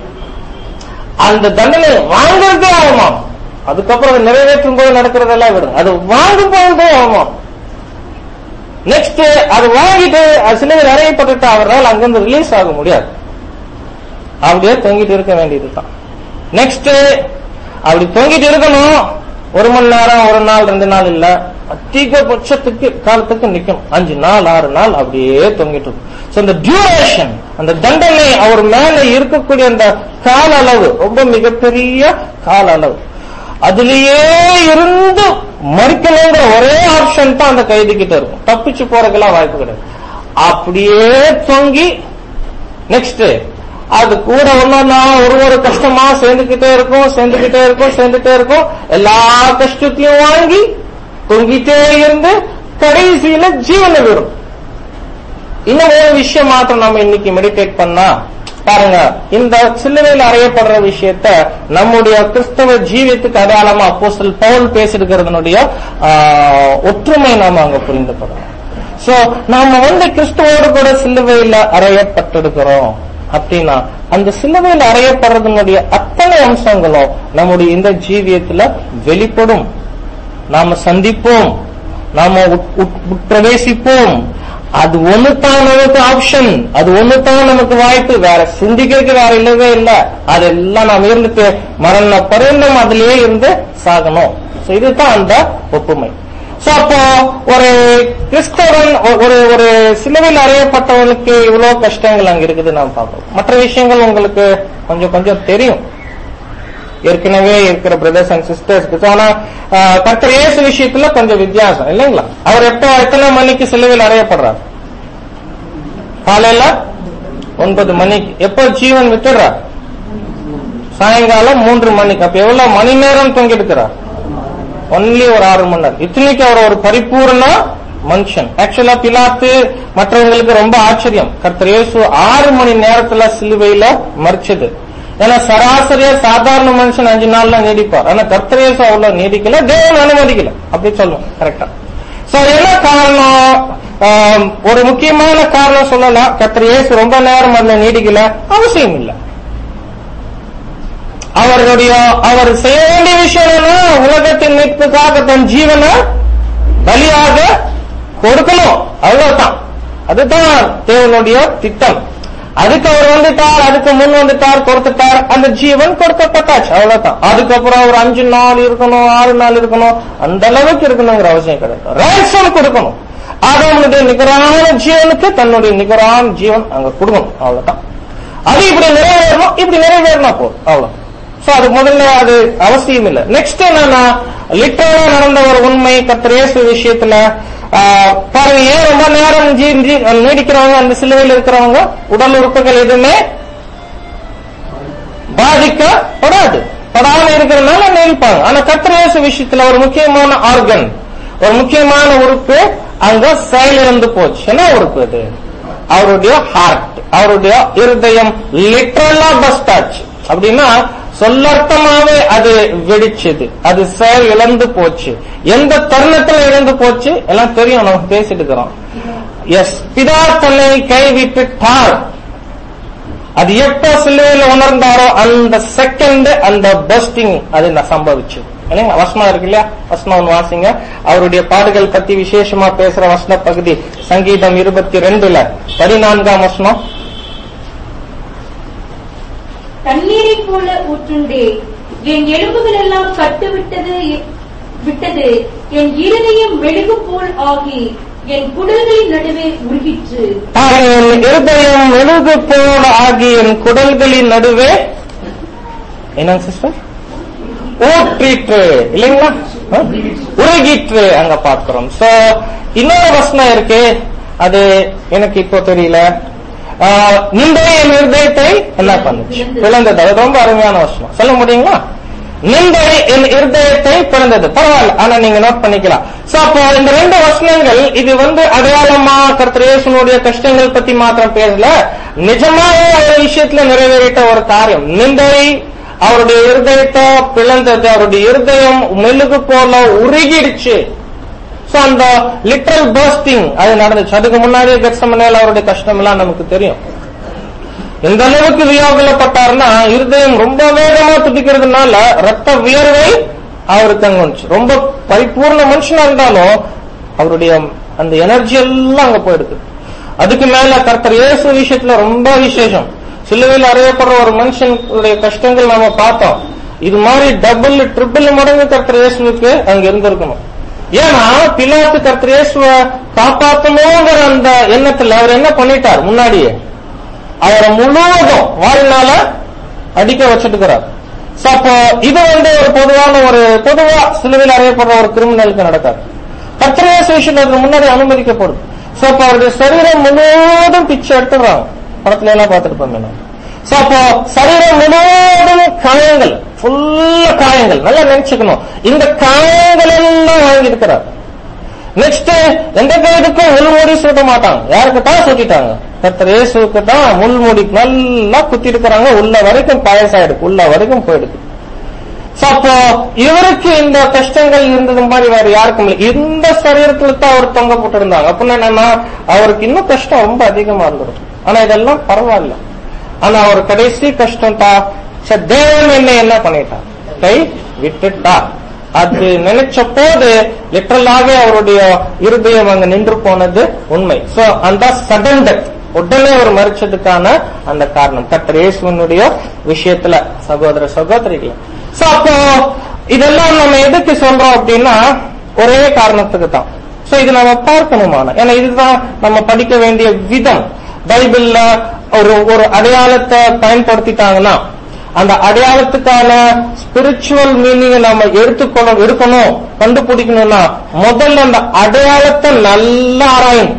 அந்த தண்டனை வாங்குறதே அவமானம் அதுக்கப்புறம் அதை நிறைவேற்றும் போது நடக்கிறதெல்லாம் விடும் அது வாங்கும் போதே அவமானம் நெக்ஸ்ட் அது வாங்கிட்டு அது சிலையில் அறையப்பட்டுட்டு அவரால் அங்கிருந்து ரிலீஸ் ஆக முடியாது அப்படியே தொங்கிட்டு இருக்க வேண்டியதுதான் நெக்ஸ்ட் அப்படி தொங்கிட்டு இருக்கணும் ஒரு மணி நேரம் ஒரு நாள் ரெண்டு நாள் இல்ல அதிகபட்சத்துக்கு காலத்துக்கு நிக்கணும் அஞ்சு நாள் ஆறு நாள் அப்படியே தொங்கிட்டு இருக்கும் So, அந்த டியூரேஷன் அந்த தண்டனை அவர் மேல இருக்கக்கூடிய அந்த கால அளவு ரொம்ப மிகப்பெரிய கால அளவு அதுலயே இருந்து மறிக்கணுங்கிற ஒரே ஆப்ஷன் தான் அந்த கைது கிட்ட இருக்கும் தப்பிச்சு போறதுக்கெல்லாம் வாய்ப்பு கிடையாது அப்படியே தொங்கி நெக்ஸ்ட் அது கூட ஒன்னா ஒரு ஒரு கஷ்டமா சேர்ந்துகிட்டே இருக்கும் சேர்ந்துகிட்டே இருக்கும் சேர்ந்துட்டே இருக்கும் எல்லா கஷ்டத்தையும் வாங்கி தொங்கிட்டே இருந்து கடைசியில ஜீவனை விடும் இன்னும் ஒரு விஷயம் மாத்திரம் நம்ம இன்னைக்கு மெடிடேட் பண்ணா பாருங்க இந்த சிலுவையில் அறையப்படுற விஷயத்த நம்முடைய கிறிஸ்தவ ஜீவியத்துக்கு அடையாளமா அப்போஸ்தல் பவுல் பேசிருக்கிறதுனுடைய ஆஹ், ஒற்றுமை நாம அங்க புரிந்து கொள்ளணும் சோ நாம வந்து கிறிஸ்துவோடு கூட சிலுவையில் அறையப்பட்டிருக்கிறோம் அப்படின்னா அந்த சிலுவையில் அறையப்படுறதுனுடைய அத்தனை அம்சங்களும் நம்முடைய இந்த ஜீவியத்துல வெளிப்படும் நாம சந்திப்போம் நாம உட்- உட்- உட்பிரவேசிப்போம் அது ஒண்ணு தான் நமக்கு ஆப்ஷன் அது ஒண்ணு தான் நமக்கு வாய்ப்பு வேற சிந்திக்கிறதுக்கு வேற இல்லவே இல்ல அதெல்லாம் நாம் இருந்துட்டு மரண பரியந்தம் அதிலேயே இருந்து சாகணும் So இதுதான் அந்த ஒப்புமை சோ அப்போ ஒரு கிறிஸ்தவன் ஒ- ஒரு ஒரு சிலுவையில் அறையப்பட்டவனுக்கு இவ்வளவு கஷ்டங்கள் அங்க இருக்குது நாம் பார்ப்போம் மற்ற விஷயங்கள் உங்களுக்கு கொஞ்சம் கொஞ்சம் தெரியும் ஏற்கனவே இருக்கிற பிரதர்ஸ் அண்ட் சிஸ்டர்ஸ்க்கு ஆனா ஆஹ், கர்த்தர் இயேசு விஷயத்துல கொஞ்சம் வித்தியாசம் இல்லைங்களா அவர் எப்ப எத்தனை மணிக்கு சிலுவையில் அறையப்படுறார் காலையில ஒன்பது மணிக்கு எப்போ ஜீவன் விட்டுறார் சாயங்காலம் மூன்று மணிக்கு அப்ப எவ்வளவு மணி நேரம் தொங்கிடுக்கிறார் ஒன்லி ஒரு ஆறு மணி நேரம் இத்தனைக்கு அவர் ஒரு பரிபூர்ண மனுஷன் ஆக்சுவலா பிலாத்து மற்றவங்களுக்கு ரொம்ப ஆச்சரியம் கர்த்தர் இயேசு ஆறு மணி நேரத்துல சிலுவையில மறிச்சது ஏன்னா சராசரியா சாதாரண மனுஷன் அஞ்சு நாள்ல நீடிப்பார் ஆனா கர்த்தர் இயேசு அவ்வளவு நீடிக்கல தேவன் அனுமதிக்கல அப்படி சொல்லுவோம் கரெக்டா சோ என்ன காரணம் ஆம், ஒரு முக்கியமான காரணம் சொல்லலாம் கர்த்தர் இயேசு ரொம்ப நேரம் அதுல நீடிக்கல அவசியம் இல்லை அவருடைய அவர் செய்ய வேண்டிய விஷயம் என்ன உலகத்தின் மீட்புக்காக தன் ஜீவனை பலியாக கொடுக்கணும் அவ்வளவுதான் அதுதான் தேவனுடைய திட்டம் அதுக்கு அவர் வந்துட்டார் அதுக்கு முன் வந்துட்டார் கொடுத்துட்டார் அந்த ஜீவன் கொடுக்கப்பட்டாச்சு அவ்வளவுதான் அதுக்கப்புறம் ஒரு அஞ்சு நாள் இருக்கணும் ஆறு நாள் இருக்கணும் அந்த அளவுக்கு இருக்கணுங்கிற அவசியம் கிடையாது ரேஷன் கொடுக்கணும் ஆதவனுடைய நிகரான ஜீவனுக்கு தன்னுடைய நிகரான ஜீவன் அங்க கொடுக்கணும் அவ்வளவுதான் அது இப்படி நிறைவேறணும் இப்படி நிறைவேறினா போதும் அவ்வளவு சோ அது முதல்ல அது அவசியம் இல்ல நெக்ஸ்ட் என்னன்னா லிட்டரலா நடந்த ஒரு உண்மை கத்திரேசு விஷயத்துல ஆஹ், பாருங்க ஏன் ரொம்ப நேரம் ஜீ- ஜீ- நீடிக்கிறவங்க அந்த சிலுவையில் இருக்கிறவங்க உடல் உறுப்புகள் எதுவுமே பாதிக்கப்படாது படாம இருக்கிறதுனால நீடிப்பாங்க ஆனா கத்திரேசு விஷயத்துல ஒரு முக்கியமான ஆர்கன் ஒரு முக்கியமான உறுப்பு அங்க செயலிழந்து போச்சு என்ன உறுப்பு அது அவருடைய ஹார்ட் அவருடைய இருதயம் லிட்டரலா பஸ்ட் ஆச்சு அப்படின்னா சொல்லர்த்தமாவே அது வெடிச்சது அது செயல் இழந்து போச்சு எந்த தருணத்துல இழந்து போச்சு எல்லாம் தெரியும் நம்ம பேசிட்டு இருக்கிறோம் எஸ் பிதா தன்னை கைவிட்டுட்டார் அது எப்போ சிலுவையில் உணர்ந்தாரோ அந்த செகண்ட் அந்த பஸ்டிங் அது நான் சம்பவிச்சு இல்லைங்களா வசனம் இருக்கு இல்லையா வசனம் ஒன்று வாசிங்க அவருடைய பாடுகள் பத்தி விசேஷமா பேசுற வசன பகுதி சங்கீதம் இருபத்தி ரெண்டுல பதினான்காம் வசனம் தண்ணீரை போல ஊற்றுண்டே என் எலும்புகள் எல்லாம் கட்டு விட்டது விட்டது என் இருதயம் மெழுகு போல் ஆகி என் குடல்களின் நடுவே உருகிற்று பாருங்க, என் இருதயம் மெழுகு போல ஆகிய என் குடல்களின் நடுவே என்னங்க சிஸ்டர் ஊற்றிற்று இல்லைங்களா ஆ? உருகிற்று அங்க பார்க்கிறோம் சோ இன்னொரு வசனம் இருக்கு அது எனக்கு இப்போ தெரியல ஆ, நிந்தை என் இருதயத்தை என்ன பண்ணுச்சு பிளந்தது அது ரொம்ப அருமையான வசனம் சொல்ல முடியுங்களா நிந்தை என் இருதயத்தை பிறந்தது பரவாயில்ல ஆனா நீங்க நோட் பண்ணிக்கலாம் சோ அப்போ இந்த ரெண்டு வசனங்கள் இது வந்து அடையாளமா கர்த்தர் இயேசுனுடைய கஷ்டங்கள் பத்தி மாத்திரம் பேசல நிஜமாக ஒரு விஷயத்துல நிறைவேறிட்ட ஒரு காரியம் நிந்தை அவருடைய இருதயத்தை பிளந்தது அவருடைய இருதயம் மெழுகு போல உருகிடுச்சு சோ அந்த லிட்டரல் பர்ஸ்டிங் அது நடந்துச்சு அதுக்கு முன்னாடியே கெட்சமனையில் அவருடைய கஷ்டம் எல்லாம் நமக்கு தெரியும் எந்த அளவுக்கு வியாகுலப்பட்டாருன்னா இருதயம் ரொம்ப வேகமா துடிக்கிறதுனால ரத்த வியர்வை அவருக்கு அங்க வந்துச்சு ரொம்ப பரிபூர்ண மனுஷனா இருந்தாலும் அவருடைய அந்த எனர்ஜி எல்லாம் அங்க போயிடுது அதுக்கு மேல கர்த்தர் இயேசு விஷயத்துல ரொம்ப விசேஷம் சிலுவையில் அறையப்படுற ஒரு மனுஷனுடைய கஷ்டங்கள் நாம பார்த்தோம் இது மாதிரி டபுள் ட்ரிபிள் மடங்கு கர்த்தர் இயேசுவுக்கு அங்க இருந்திருக்கணும் ஏன்னா பிலாத்து கர்த்தர் இயேசுவ காப்பாத்தணுங்கிற அந்த எண்ணத்துல அவர் என்ன பண்ணிட்டார் முன்னாடியே அவரை முழுவதும் வாழ்நாள அடிக்க வச்சிருக்கிறார் சோ அப்போ இது வந்து ஒரு பொதுவான ஒரு பொதுவா சிலுவையில் அறையப்படுற ஒரு கிரிமினலுக்கு நடக்காது கர்த்தரைய சுவிஷன் அதுக்கு முன்னாடி அனுமதிக்கப்படும் சோ அப்போ அவருடைய சரீரம் முழுவதும் பிச்சை எடுத்துடுறாங்க படத்துல எல்லாம் பார்த்துருப்போம் நம்ம சோ அப்போ சரீரம் முழுவதும் காயங்கள் ஃபுல்ல காயங்கள் நல்லா நினைச்சுக்கணும் இந்த காயங்கள் எல்லாம் வாங்கி இருக்கிறார் நெக்ஸ்ட் எந்த கைதுக்கும் முள்மூடி சூட்ட மாட்டாங்க யாருக்கு தான் சுட்டிட்டாங்க கர்த்தர் இயேசுக்கு தான் முள்மூடி நல்லா குத்தி இருக்கிறாங்க உள்ள வரைக்கும் பாயசாயிடுக்கு உள்ள வரைக்கும் போயிடுது So, அப்போ இவருக்கு இந்த கஷ்டங்கள் இருந்தது மாதிரி வேற யாருக்கும் இல்லை இந்த சரீரத்துல தான் அவர் தொங்க போட்டு இருந்தாங்க அப்படின்னா என்னன்னா அவருக்கு இன்னும் கஷ்டம் ரொம்ப அதிகமா இருந்துடும் ஆனா இதெல்லாம் பரவாயில்ல ஆனா அவர் கடைசி கஷ்டம் தான் சரி, தேவன் என்ன என்ன பண்ணிட்டான் கை விட்டுட்டா அது நினைச்ச போது லிட்டரலாக அவருடைய இருதயம் அங்க நின்று போனது உண்மை சோ அந்த சடன் டெத் உடனே அவர் மறிச்சதுக்கான அந்த காரணம் கர்த்தர் இயேசுவனுடைய விஷயத்துல சகோதர சகோதரிகள் சோ அப்போ இதெல்லாம் நம்ம எதுக்கு சொல்றோம் அப்படின்னா ஒரே காரணத்துக்கு தான் சோ இது நம்ம பார்க்கணுமான ஏன்னா இதுதான் நம்ம படிக்க வேண்டிய விதம் பைபிள்ல ஒரு ஒரு அடையாளத்தை பயன்படுத்திட்டாங்கன்னா அந்த அடையாளத்துக்கான ஸ்பிரிச்சுவல் மீனிங் நம்ம எடுத்துக்கணும் எடுக்கணும் கண்டுபிடிக்கணும்னா முதல்ல அந்த அடையாளத்தை நல்லா ஆராயணும்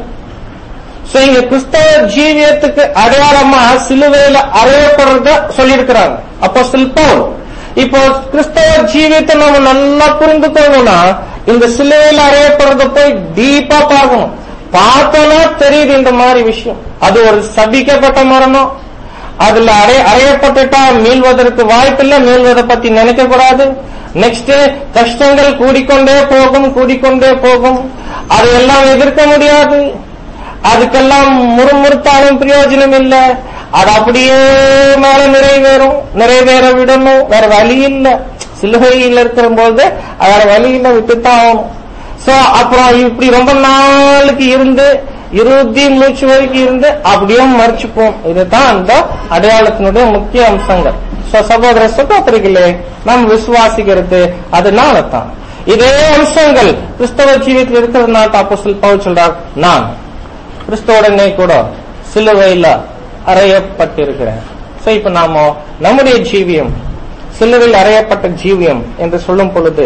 சோ இங்க கிறிஸ்தவ ஜீவியத்துக்கு அடையாளமா சிலுவையில அறையப்படுறத சொல்லியிருக்கிறாங்க அப்போ சில்பவுல் இப்போ கிறிஸ்தவ ஜீவியத்தை நம்ம நல்லா புரிந்துக்கணும்னா இந்த சிலுவையில அறையப்படுறத போய் டீப்பா பார்க்கணும் பார்த்தோம்னா தெரியுது இந்த மாதிரி விஷயம் அது ஒரு சபிக்கப்பட்ட மரணம் அதுல அறை அறையப்பட்டுட்டா மீள்வதற்கு வாய்ப்பில்லை மீள்வதை பத்தி நினைக்க கூடாது நெக்ஸ்ட் கஷ்டங்கள் கூடிக்கொண்டே போகும் கூடிக்கொண்டே போகும் அதையெல்லாம் எதிர்க்க முடியாது அதுக்கெல்லாம் முறுமுறுத்தாலும் பிரயோஜனம் இல்லை அது அப்படியே மேல நிறைவேறும் நிறைவேற விடணும் வேற வழி இல்ல சிலுவையில் இருக்கிற போது வேற வழி இல்ல விட்டுத்தான் ஆகணும் சோ அப்புறம் இப்படி ரொம்ப நாளுக்கு இருந்து இருபத்தி மூச்சு வரைக்கும் இருந்து அப்படியே மறைச்சுப்போம் இதுதான் அந்த அடையாளத்தினுடைய முக்கிய அம்சங்கள் சோ சகோதர சகோதரிகளே நாம் விசுவாசிக்கிறது அதனால தான் இதே அம்சங்கள் கிறிஸ்தவ ஜீவியத்தில் இருக்கிறதுனால தான் அப்போஸ்தலன் பவுல் சொல்றார் நான் கிறிஸ்தவுடனே கூட சிலுவையில் அறையப்பட்டிருக்கிறேன் சோ இப்ப நாம நம்முடைய ஜீவியம் சிலுவையில் அறையப்பட்ட ஜீவியம் என்று சொல்லும் பொழுது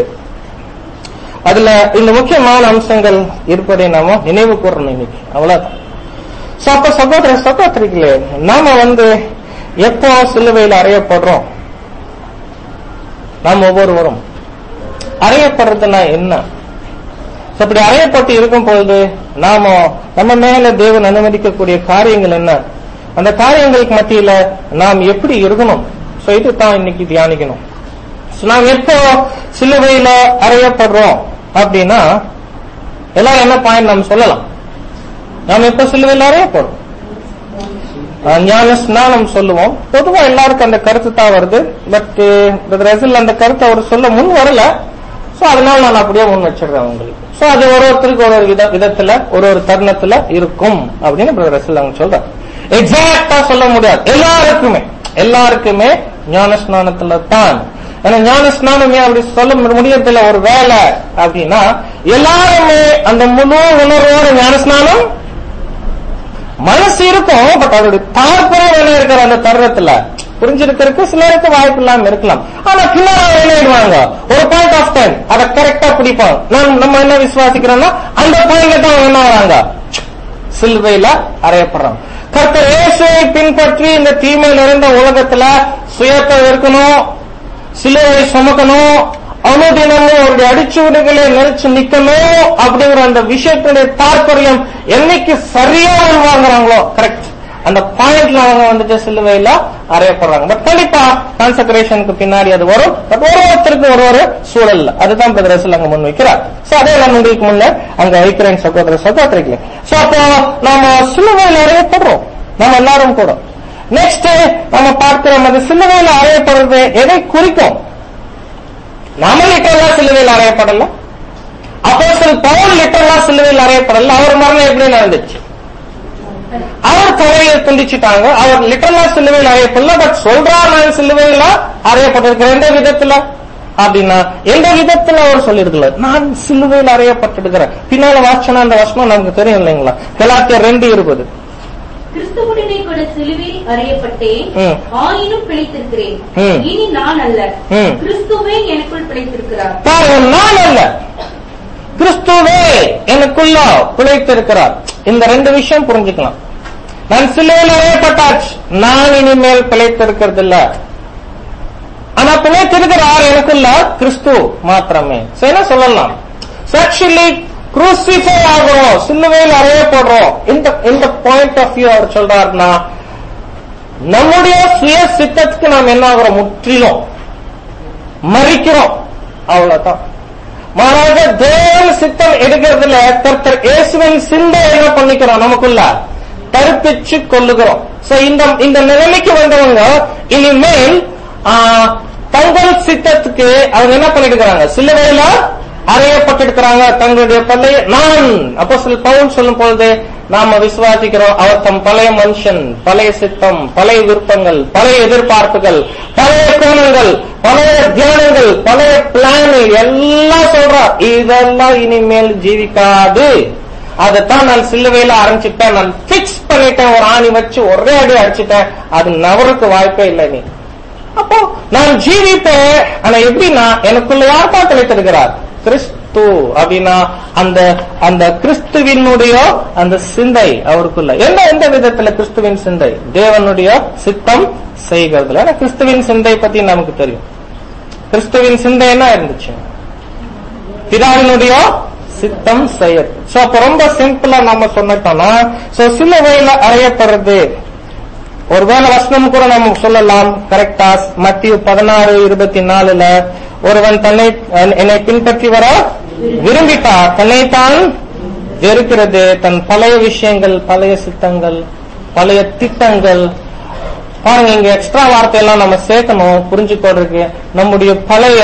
அதுல இந்த முக்கியமான அம்சங்கள் இருப்பதை நாம நினைவு கூறணும் இன்னைக்கு அவ்வளவுதான் சோ அப்ப சகோதர சகோதரிகளே நாம வந்து எப்போ சிலுவையில் அறையப்படுறோம் நாம் ஒவ்வொருவரும் அறையப்படுறதுன்னா என்ன So, அப்படி அறையப்பட்டு இருக்கும் பொழுது நாம நம்ம மேல தேவன் அனுமதிக்கக்கூடிய காரியங்கள் என்ன அந்த காரியங்களுக்கு மத்தியில நாம் எப்படி இருக்கணும் சோ இதுதான் இன்னைக்கு தியானிக்கணும் So, நாம் எப்போ சிலுவையில அறையப்படுறோம் அப்படின்னா எல்லாரும் என்ன பாயிண்ட் நாம் சொல்லலாம் நாம் எப்போ சிலுவையில் அறையப்படுறோம் அஹ் ஞான ஸ்நானம் சொல்லுவோம் பொதுவா எல்லாருக்கும் அந்த கருத்து தான் வருது பட் ரசில் அந்த கருத்தை அவர் சொல்ல முன் வரல சோ அதனால நான் அப்படியே முன் வச்சிடுறேன் உங்களுக்கு சோ அது ஒரு ஒருத்தருக்கு ஒரு ஒரு வித விதத்துல ஒரு ஒரு தருணத்துல இருக்கும் அப்படின்னு பிரதர் ரசில் அவங்க சொல்றாங்க எக்ஸாக்டா சொல்ல முடியாது எல்லாருக்குமே எல்லாருக்குமே ஞான ஸ்நானத்துல தான் ஏன்னா ஞான ஸ்நானம் ஏன் அப்படி சொல்ல முடியறதில்ல ஒரு வேலை அப்படின்னா எல்லாருமே அந்த முழு உணர்வோட ஞான ஸ்நானம் மனசு இருக்கும் பட் அதோடைய தாற்பயம் என்ன இருக்கிற அந்த தருணத்துல புரிஞ்சிருக்கிறதுக்கு சிலருக்கு வாய்ப்பு இல்லாம இருக்கலாம் ஆனா பின்னாடி விளையாடுவாங்க ஒரு பாயிண்ட் ஆஃப் டைம் அதை கரெக்டா பிடிப்பாங்க நான் நம்ம என்ன விசுவாசிக்கிறோம்னா அந்த பாயிண்ட்ல தான் அவங்க என்ன வராங்க சிலுவையில அறையப்படுறாங்க கர்த்தர் இயேசுவை பின்பற்றி இந்த தீமை நிறைந்த உலகத்துல சுயத்தை இருக்கணும் சிலுவை சுமக்கணும் அனுதினமும் அவருடைய அடிச்சுவடுகளை நினைச்சு நிக்கணும் அப்படிங்கிற அந்த விஷயத்தினுடைய தாற்பயம் என்னைக்கு சரியா உள்வாங்குறாங்களோ கரெக்ட் அந்த பாயிண்ட்ல அவங்க வந்துட்டு சிலுவையில அறையப்படுறாங்க பட் கண்டிப்பா கான்சென்ட்ரேஷனுக்கு பின்னாடி அது வரும் பட் ஒரு ஒருத்தருக்கு ஒரு ஒரு சூழல்ல அதுதான் பிரதரசில் அங்க முன் வைக்கிறார் சோ அதே நான் உங்களுக்கு முன்ன அங்க வைக்கிறேன் சகோதர சகோதரிகளே சோ அப்போ நாம சிலுவையில் அறையப்படுறோம் நம்ம எல்லாரும் கூட நெக்ஸ்ட் நம்ம பார்க்கிறோம் அது சிலுவையில் அறையப்படுறது எதை குறிக்கும் நாம லிட்டரலா சிலுவையில் அறையப்படல அப்போ சில பவுல் லிட்டரலா சிலுவையில் அறையப்படல அவர் மரணம் எப்படி நடந்துச்சு அவர் தலையை துண்டிச்சுட்டாங்க அவர் லிட்டரலா சிலுவையில் அறையப்படல பட் சொல்றார் நான் சிலுவையில அறையப்பட்டிருக்கிறேன் எந்த விதத்துல அப்படின்னா எந்த விதத்துல அவர் சொல்லிருக்கல நான் சிலுவையில் அறையப்பட்டிருக்கிறேன் பின்னால வாசனா அந்த வசனம் நமக்கு தெரியும் இல்லைங்களா கலாத்தியர் ரெண்டு இருபது கிறிஸ்துவுடனே கூட சிலுவையில் அறையப்பட்டேன் ம். ஆயினும் பிழைத்திருக்கிறேன் ம். இனி நான் அல்ல ம். கிறிஸ்துவே எனக்குள் பிழைத்திருக்கிறார் பாருங்க நான் அல்ல கிறிஸ்துவே எனக்குள்ள பிழைத்திருக்கிறார் இந்த ரெண்டு விஷயம் புரிஞ்சுக்கலாம் நான் சிலுவையில் அறையப்பட்டாச்சு நான் இனிமேல் பிழைத்திருக்கிறது இல்ல ஆனா பிழைத்திருக்கிறார் எனக்குள்ள கிறிஸ்து மாத்திரமே So, என்ன சொல்லலாம் ஆக்சுவலி குரூசிஃபை ஆகிறோம் சிலுவையில் அறையப்படுறோம் இந்த இந்த பாயிண்ட் ஆஃப் வியூ அவர் சொல்றாருன்னா நம்முடைய சுய சித்தத்துக்கு நாம் என்ன ஆகிறோம் முற்றிலும் மறிக்கிறோம் அவ்வளவுதான் மாறாக தேவன் சித்தம் எடுக்கிறதுல கர்த்தர் இயேசுவின் சிந்தை என்ன பண்ணிக்கிறோம் நமக்குள்ள கருப்பிச்சு கொள்ளுகிறோம் சோ இந்த இந்த நிலைமைக்கு வந்தவங்க இனிமேல் ஆ, தங்கள் சித்தத்துக்கு அவங்க என்ன பண்ணிட்டு சிலுவையில அறையப்பட்டிருக்கிறாங்க தங்களுடைய பழைய நான் அப்போ சில பவுல் சொல்லும் பொழுது நாம விசுவாசிக்கிறோம் அவர் தம் பழைய மனுஷன் பழைய சித்தம் பழைய விருப்பங்கள் பழைய எதிர்பார்ப்புகள் பழைய கோணங்கள் பழைய தியானங்கள் பழைய பிளான் எல்லாம் சொல்றார் இதெல்லாம் இனிமேல் ஜீவிக்காது அதைத்தான் நான் சிலுவையில ஆரம்பிச்சுட்டேன் நான் பிக்ஸ் பண்ணிட்டேன் ஒரு ஆணி வச்சு ஒரே அடி அடிச்சிட்டேன் அது நவருக்கு வாய்ப்பே இல்லை நீ அப்போ நான் ஜீவிப்பேன் ஆனா எப்படின்னா எனக்குள்ள யார் தான் கிடைத்திருக்கிறார் கிறிஸ்து அப்படின்னா அந்த அந்த கிறிஸ்துவினுடைய அந்த சிந்தை அவருக்குள்ள எந்த எந்த விதத்துல கிறிஸ்துவின் சிந்தை தேவனுடைய சித்தம் செய்கிறதுல ஏன்னா கிறிஸ்துவின் சிந்தை பத்தி நமக்கு தெரியும் கிறிஸ்துவின் சிந்தை என்ன இருந்துச்சு பிதாவினுடைய சித்தம் செய்யறது சோ அப்ப ரொம்ப சிம்பிளா நம்ம சொன்னோம்னா சோ சில வகையில அறையப்படுறது ஒருவேளை வசனம் கூட நம்ம சொல்லலாம் கரெக்டா மத்திய பதினாறு இருபத்தி நாலுல ஒருவன் தன்னை என்னை பின்பற்றி வர விரும்பிட்டா தன்னைத்தான் வெறுக்கிறது தன் பழைய விஷயங்கள் பழைய சித்தங்கள் பழைய திட்டங்கள் பாருங்க இங்க எக்ஸ்ட்ரா வார்த்தையெல்லாம் நம்ம சேர்க்கணும் புரிஞ்சுக்கொள்றதுக்கு நம்முடைய பழைய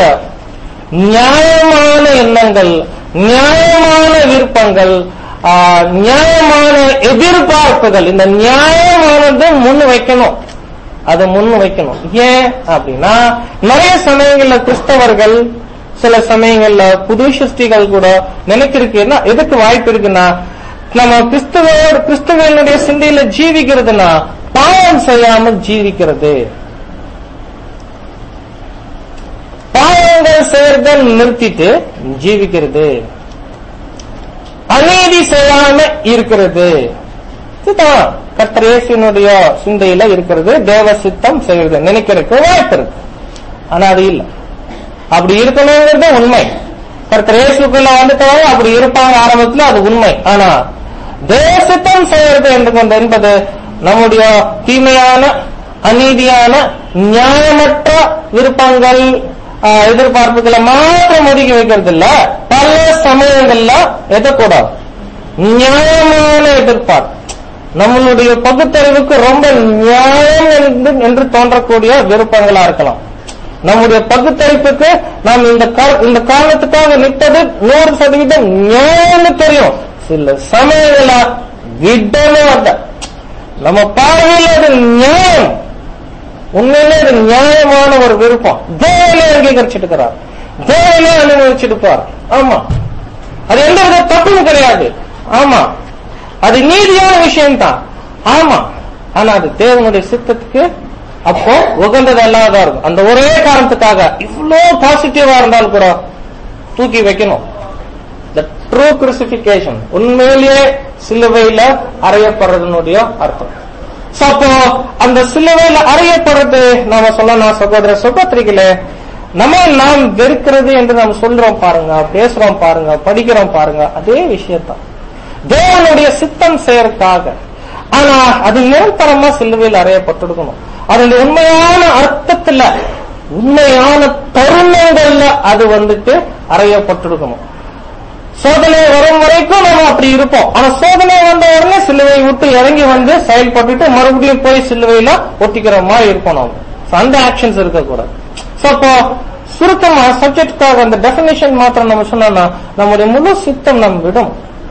நியாயமான எண்ணங்கள் நியாயமான விருப்பங்கள் ஆ, நியாயமான எதிர்பார்ப்புகள் இந்த நியாயமானது முன் வைக்கணும் அதை முன் வைக்கணும் ஏன் அப்படின்னா நிறைய சமயங்கள்ல கிறிஸ்தவர்கள் சில சமயங்கள்ல புது சிருஷ்டிகள் கூட நினைக்கிறதுக்கு என்ன எதுக்கு வாய்ப்பு இருக்குன்னா நம்ம கிறிஸ்துவோட கிறிஸ்துவனுடைய சிந்தையில ஜீவிக்கிறதுனா பாவம் செய்யாமல் ஜீவிக்கிறது பாவங்கள் செய்யறத நிறுத்திட்டு ஜீவிக்கிறது அநீதி செய்யாம இருக்கிறது இதுதான் கர்த்தர் இயேசுவினுடைய சிந்தையில இருக்கிறது தேவ சித்தம் செய்யறது நினைக்கிறதுக்கு வாய்ப்பு இருக்கு ஆனா அது இல்ல அப்படி இருக்கணுங்கிறது உண்மை கர்த்தர் இயேசுக்குள்ள வந்துட்டவங்க அப்படி இருப்பாங்க ஆரம்பத்துல அது உண்மை ஆனா தேவ சித்தம் செய்யறது என்று கொண்டு என்பது நம்முடைய தீமையான அநீதியான நியாயமற்ற விருப்பங்கள் ஆஹ், எதிர்பார்ப்புகளை மாத்திரம் ஒதுக்கி வைக்கிறது இல்ல பல சமயங்கள்ல எதக்கூடாது நியாயமான எதிர்பார்ப்பு நம்மளுடைய பகுத்தறிவுக்கு ரொம்ப நியாயம் என்று என்று தோன்றக்கூடிய விருப்பங்களா இருக்கலாம் நம்முடைய பகுத்தறிவுக்கு நாம் இந்த கா- இந்த காரணத்துக்காக நிற்பது நூறு சதவீதம் நியாயம்னு தெரியும் சில சமயங்கள விடவே வந்த நம்ம பார்வையில் அது நியாயம் உண்மையிலே அது நியாயமான ஒரு விருப்பம் தேவனே அங்கீகரிச்சிருக்கிறார் தேவனே அனுபவிச்சிருப்பார் ஆமா அது எந்த வித தப்பும் கிடையாது ஆமா அது நீதியான விஷயம்தான் ஆமா ஆனா அது தேவனுடைய சித்தத்துக்கு அப்போ உகந்தது அல்லாததா இருக்கும் அந்த ஒரே காரணத்துக்காக இவ்வளோ பாசிட்டிவா இருந்தாலும் கூட தூக்கி வைக்கணும் த ட்ரூ கிறிஸ்டிபிகேஷன் உண்மையிலேயே சிலுவையில அறையப்படுறதுனுடைய அர்த்தம் So, அப்போ அந்த சிலுவையில அறையப்படுறது நாம சொல்லலாம் சகோதர சகோதரிகளே நம்ம நாம் வெறுக்கிறது என்று நாம் சொல்றோம் பாருங்க பேசுறோம் பாருங்க படிக்கிறோம் பாருங்க அதே விஷயத்தான் தேவனுடைய சித்தம் செய்யறதுக்காக ஆனா அது நிரந்தரமா சிலுவையில் அறையப்பட்டிருக்கணும் அதனுடைய உண்மையான அர்த்தத்துல உண்மையான தருணங்கள்ல அது வந்துட்டு அறையப்பட்டிருக்கணும் சோதனை வரும் வரைக்கும் நம்ம அப்படி இருப்போம் ஆனா சோதனை வந்த உடனே சிலுவை விட்டு இறங்கி வந்து செயல்பட்டுட்டு மறுபடியும் போய் சிலுவையில ஒட்டிக்கிற மாதிரி இருப்போம் நம்ம So, அந்த ஆக்ஷன்ஸ் இருக்கக்கூடாது சோ அப்போ சுருக்கமா சப்ஜெக்டுக்காக அந்த டெபினேஷன் மாத்திரம் நம்ம சொன்னோம்னா நம்முடைய முழு சித்தம் நம்ம விடும்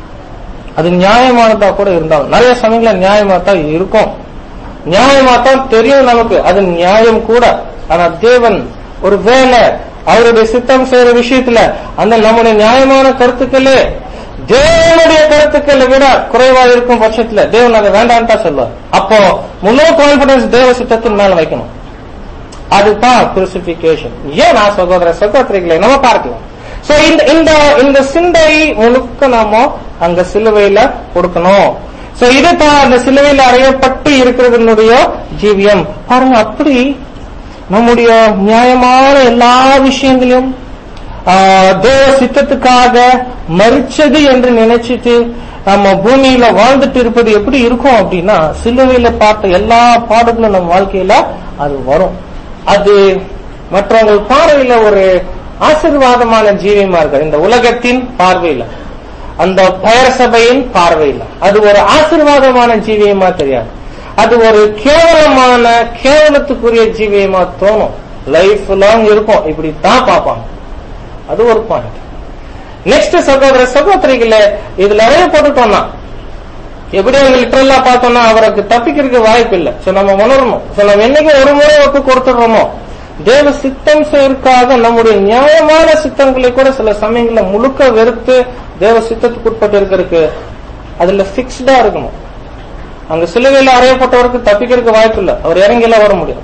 அது நியாயமானதா கூட இருந்தாலும் நிறைய சமயங்கள நியாயமா தான் இருக்கும் நியாயமா தான் தெரியும் நமக்கு அது நியாயம் கூட ஆனா தேவன் ஒரு வேலை அவருடைய சித்தம் செய்யற விஷயத்துல அந்த நம்முடைய நியாயமான கருத்துக்களே தேவனுடைய கருத்துக்களை விட குறைவா இருக்கும் பட்சத்துல தேவன் அதை வேண்டாம் தான் சொல்லுவார் அப்போ முழு கான்பிடன்ஸ் தேவ சித்தத்தின் மேல வைக்கணும் அதுதான் குருசிபிகேஷன் ஏன் நான் சகோதர சகோதரிகளை நம்ம பார்க்கலாம் சோ இந்த இந்த இந்த சிந்தை முழுக்க நாம அங்க சிலுவையில கொடுக்கணும் சோ இதுதான் அந்த சிலுவையில் அறையப்பட்டு இருக்கிறதனுடைய ஜீவியம் பாருங்க அப்படி நம்முடைய நியாயமான எல்லா விஷயங்களையும் ஆஹ், தேவ சித்தத்துக்காக மறிச்சது என்று நினைச்சிட்டு நம்ம பூமியில வாழ்ந்துட்டு இருப்பது எப்படி இருக்கும் அப்படின்னா சிலுவையில பார்த்த எல்லா பாடுகளும் நம்ம வாழ்க்கையில அது வரும் அது மற்றவங்க பார்வையில ஒரு ஆசீர்வாதமான ஜீவியமா இருக்கு இந்த உலகத்தின் பார்வையில அந்த பெயர் சபையின் பார்வையில அது ஒரு ஆசீர்வாதமான ஜீவியமா தெரியாது அது ஒரு கேவலமான கேவலத்துக்குரிய ஜீவியமா தோணும் லைஃப் லாங் இருக்கும் இப்படி தான் பார்ப்பாங்க அது ஒரு பாயிண்ட் நெக்ஸ்ட் சகோதர சகோதரிகள இதுல நிறைய போட்டுட்டோம்னா எப்படி அவங்க லிட்டரலா பார்த்தோம்னா அவருக்கு தப்பிக்கிறதுக்கு வாய்ப்பு இல்லை சோ நம்ம உணரணும் சோ நம்ம என்னைக்கு ஒரு முறை ஒப்பு கொடுத்துடுறோமோ தேவ சித்தம் செய்யறதுக்காக நம்முடைய நியாயமான சித்தங்களை கூட சில சமயங்கள்ல முழுக்க வெறுத்து தேவ சித்தத்துக்கு உட்பட்டு இருக்கிறதுக்கு அதுல பிக்ஸ்டா இருக்கணும் அங்க சிலுவையில் அறையப்பட்டவருக்கு தப்பிக்கிறதுக்கு வாய்ப்பு இல்லை அவர் இறங்கிலாம் வர முடியும்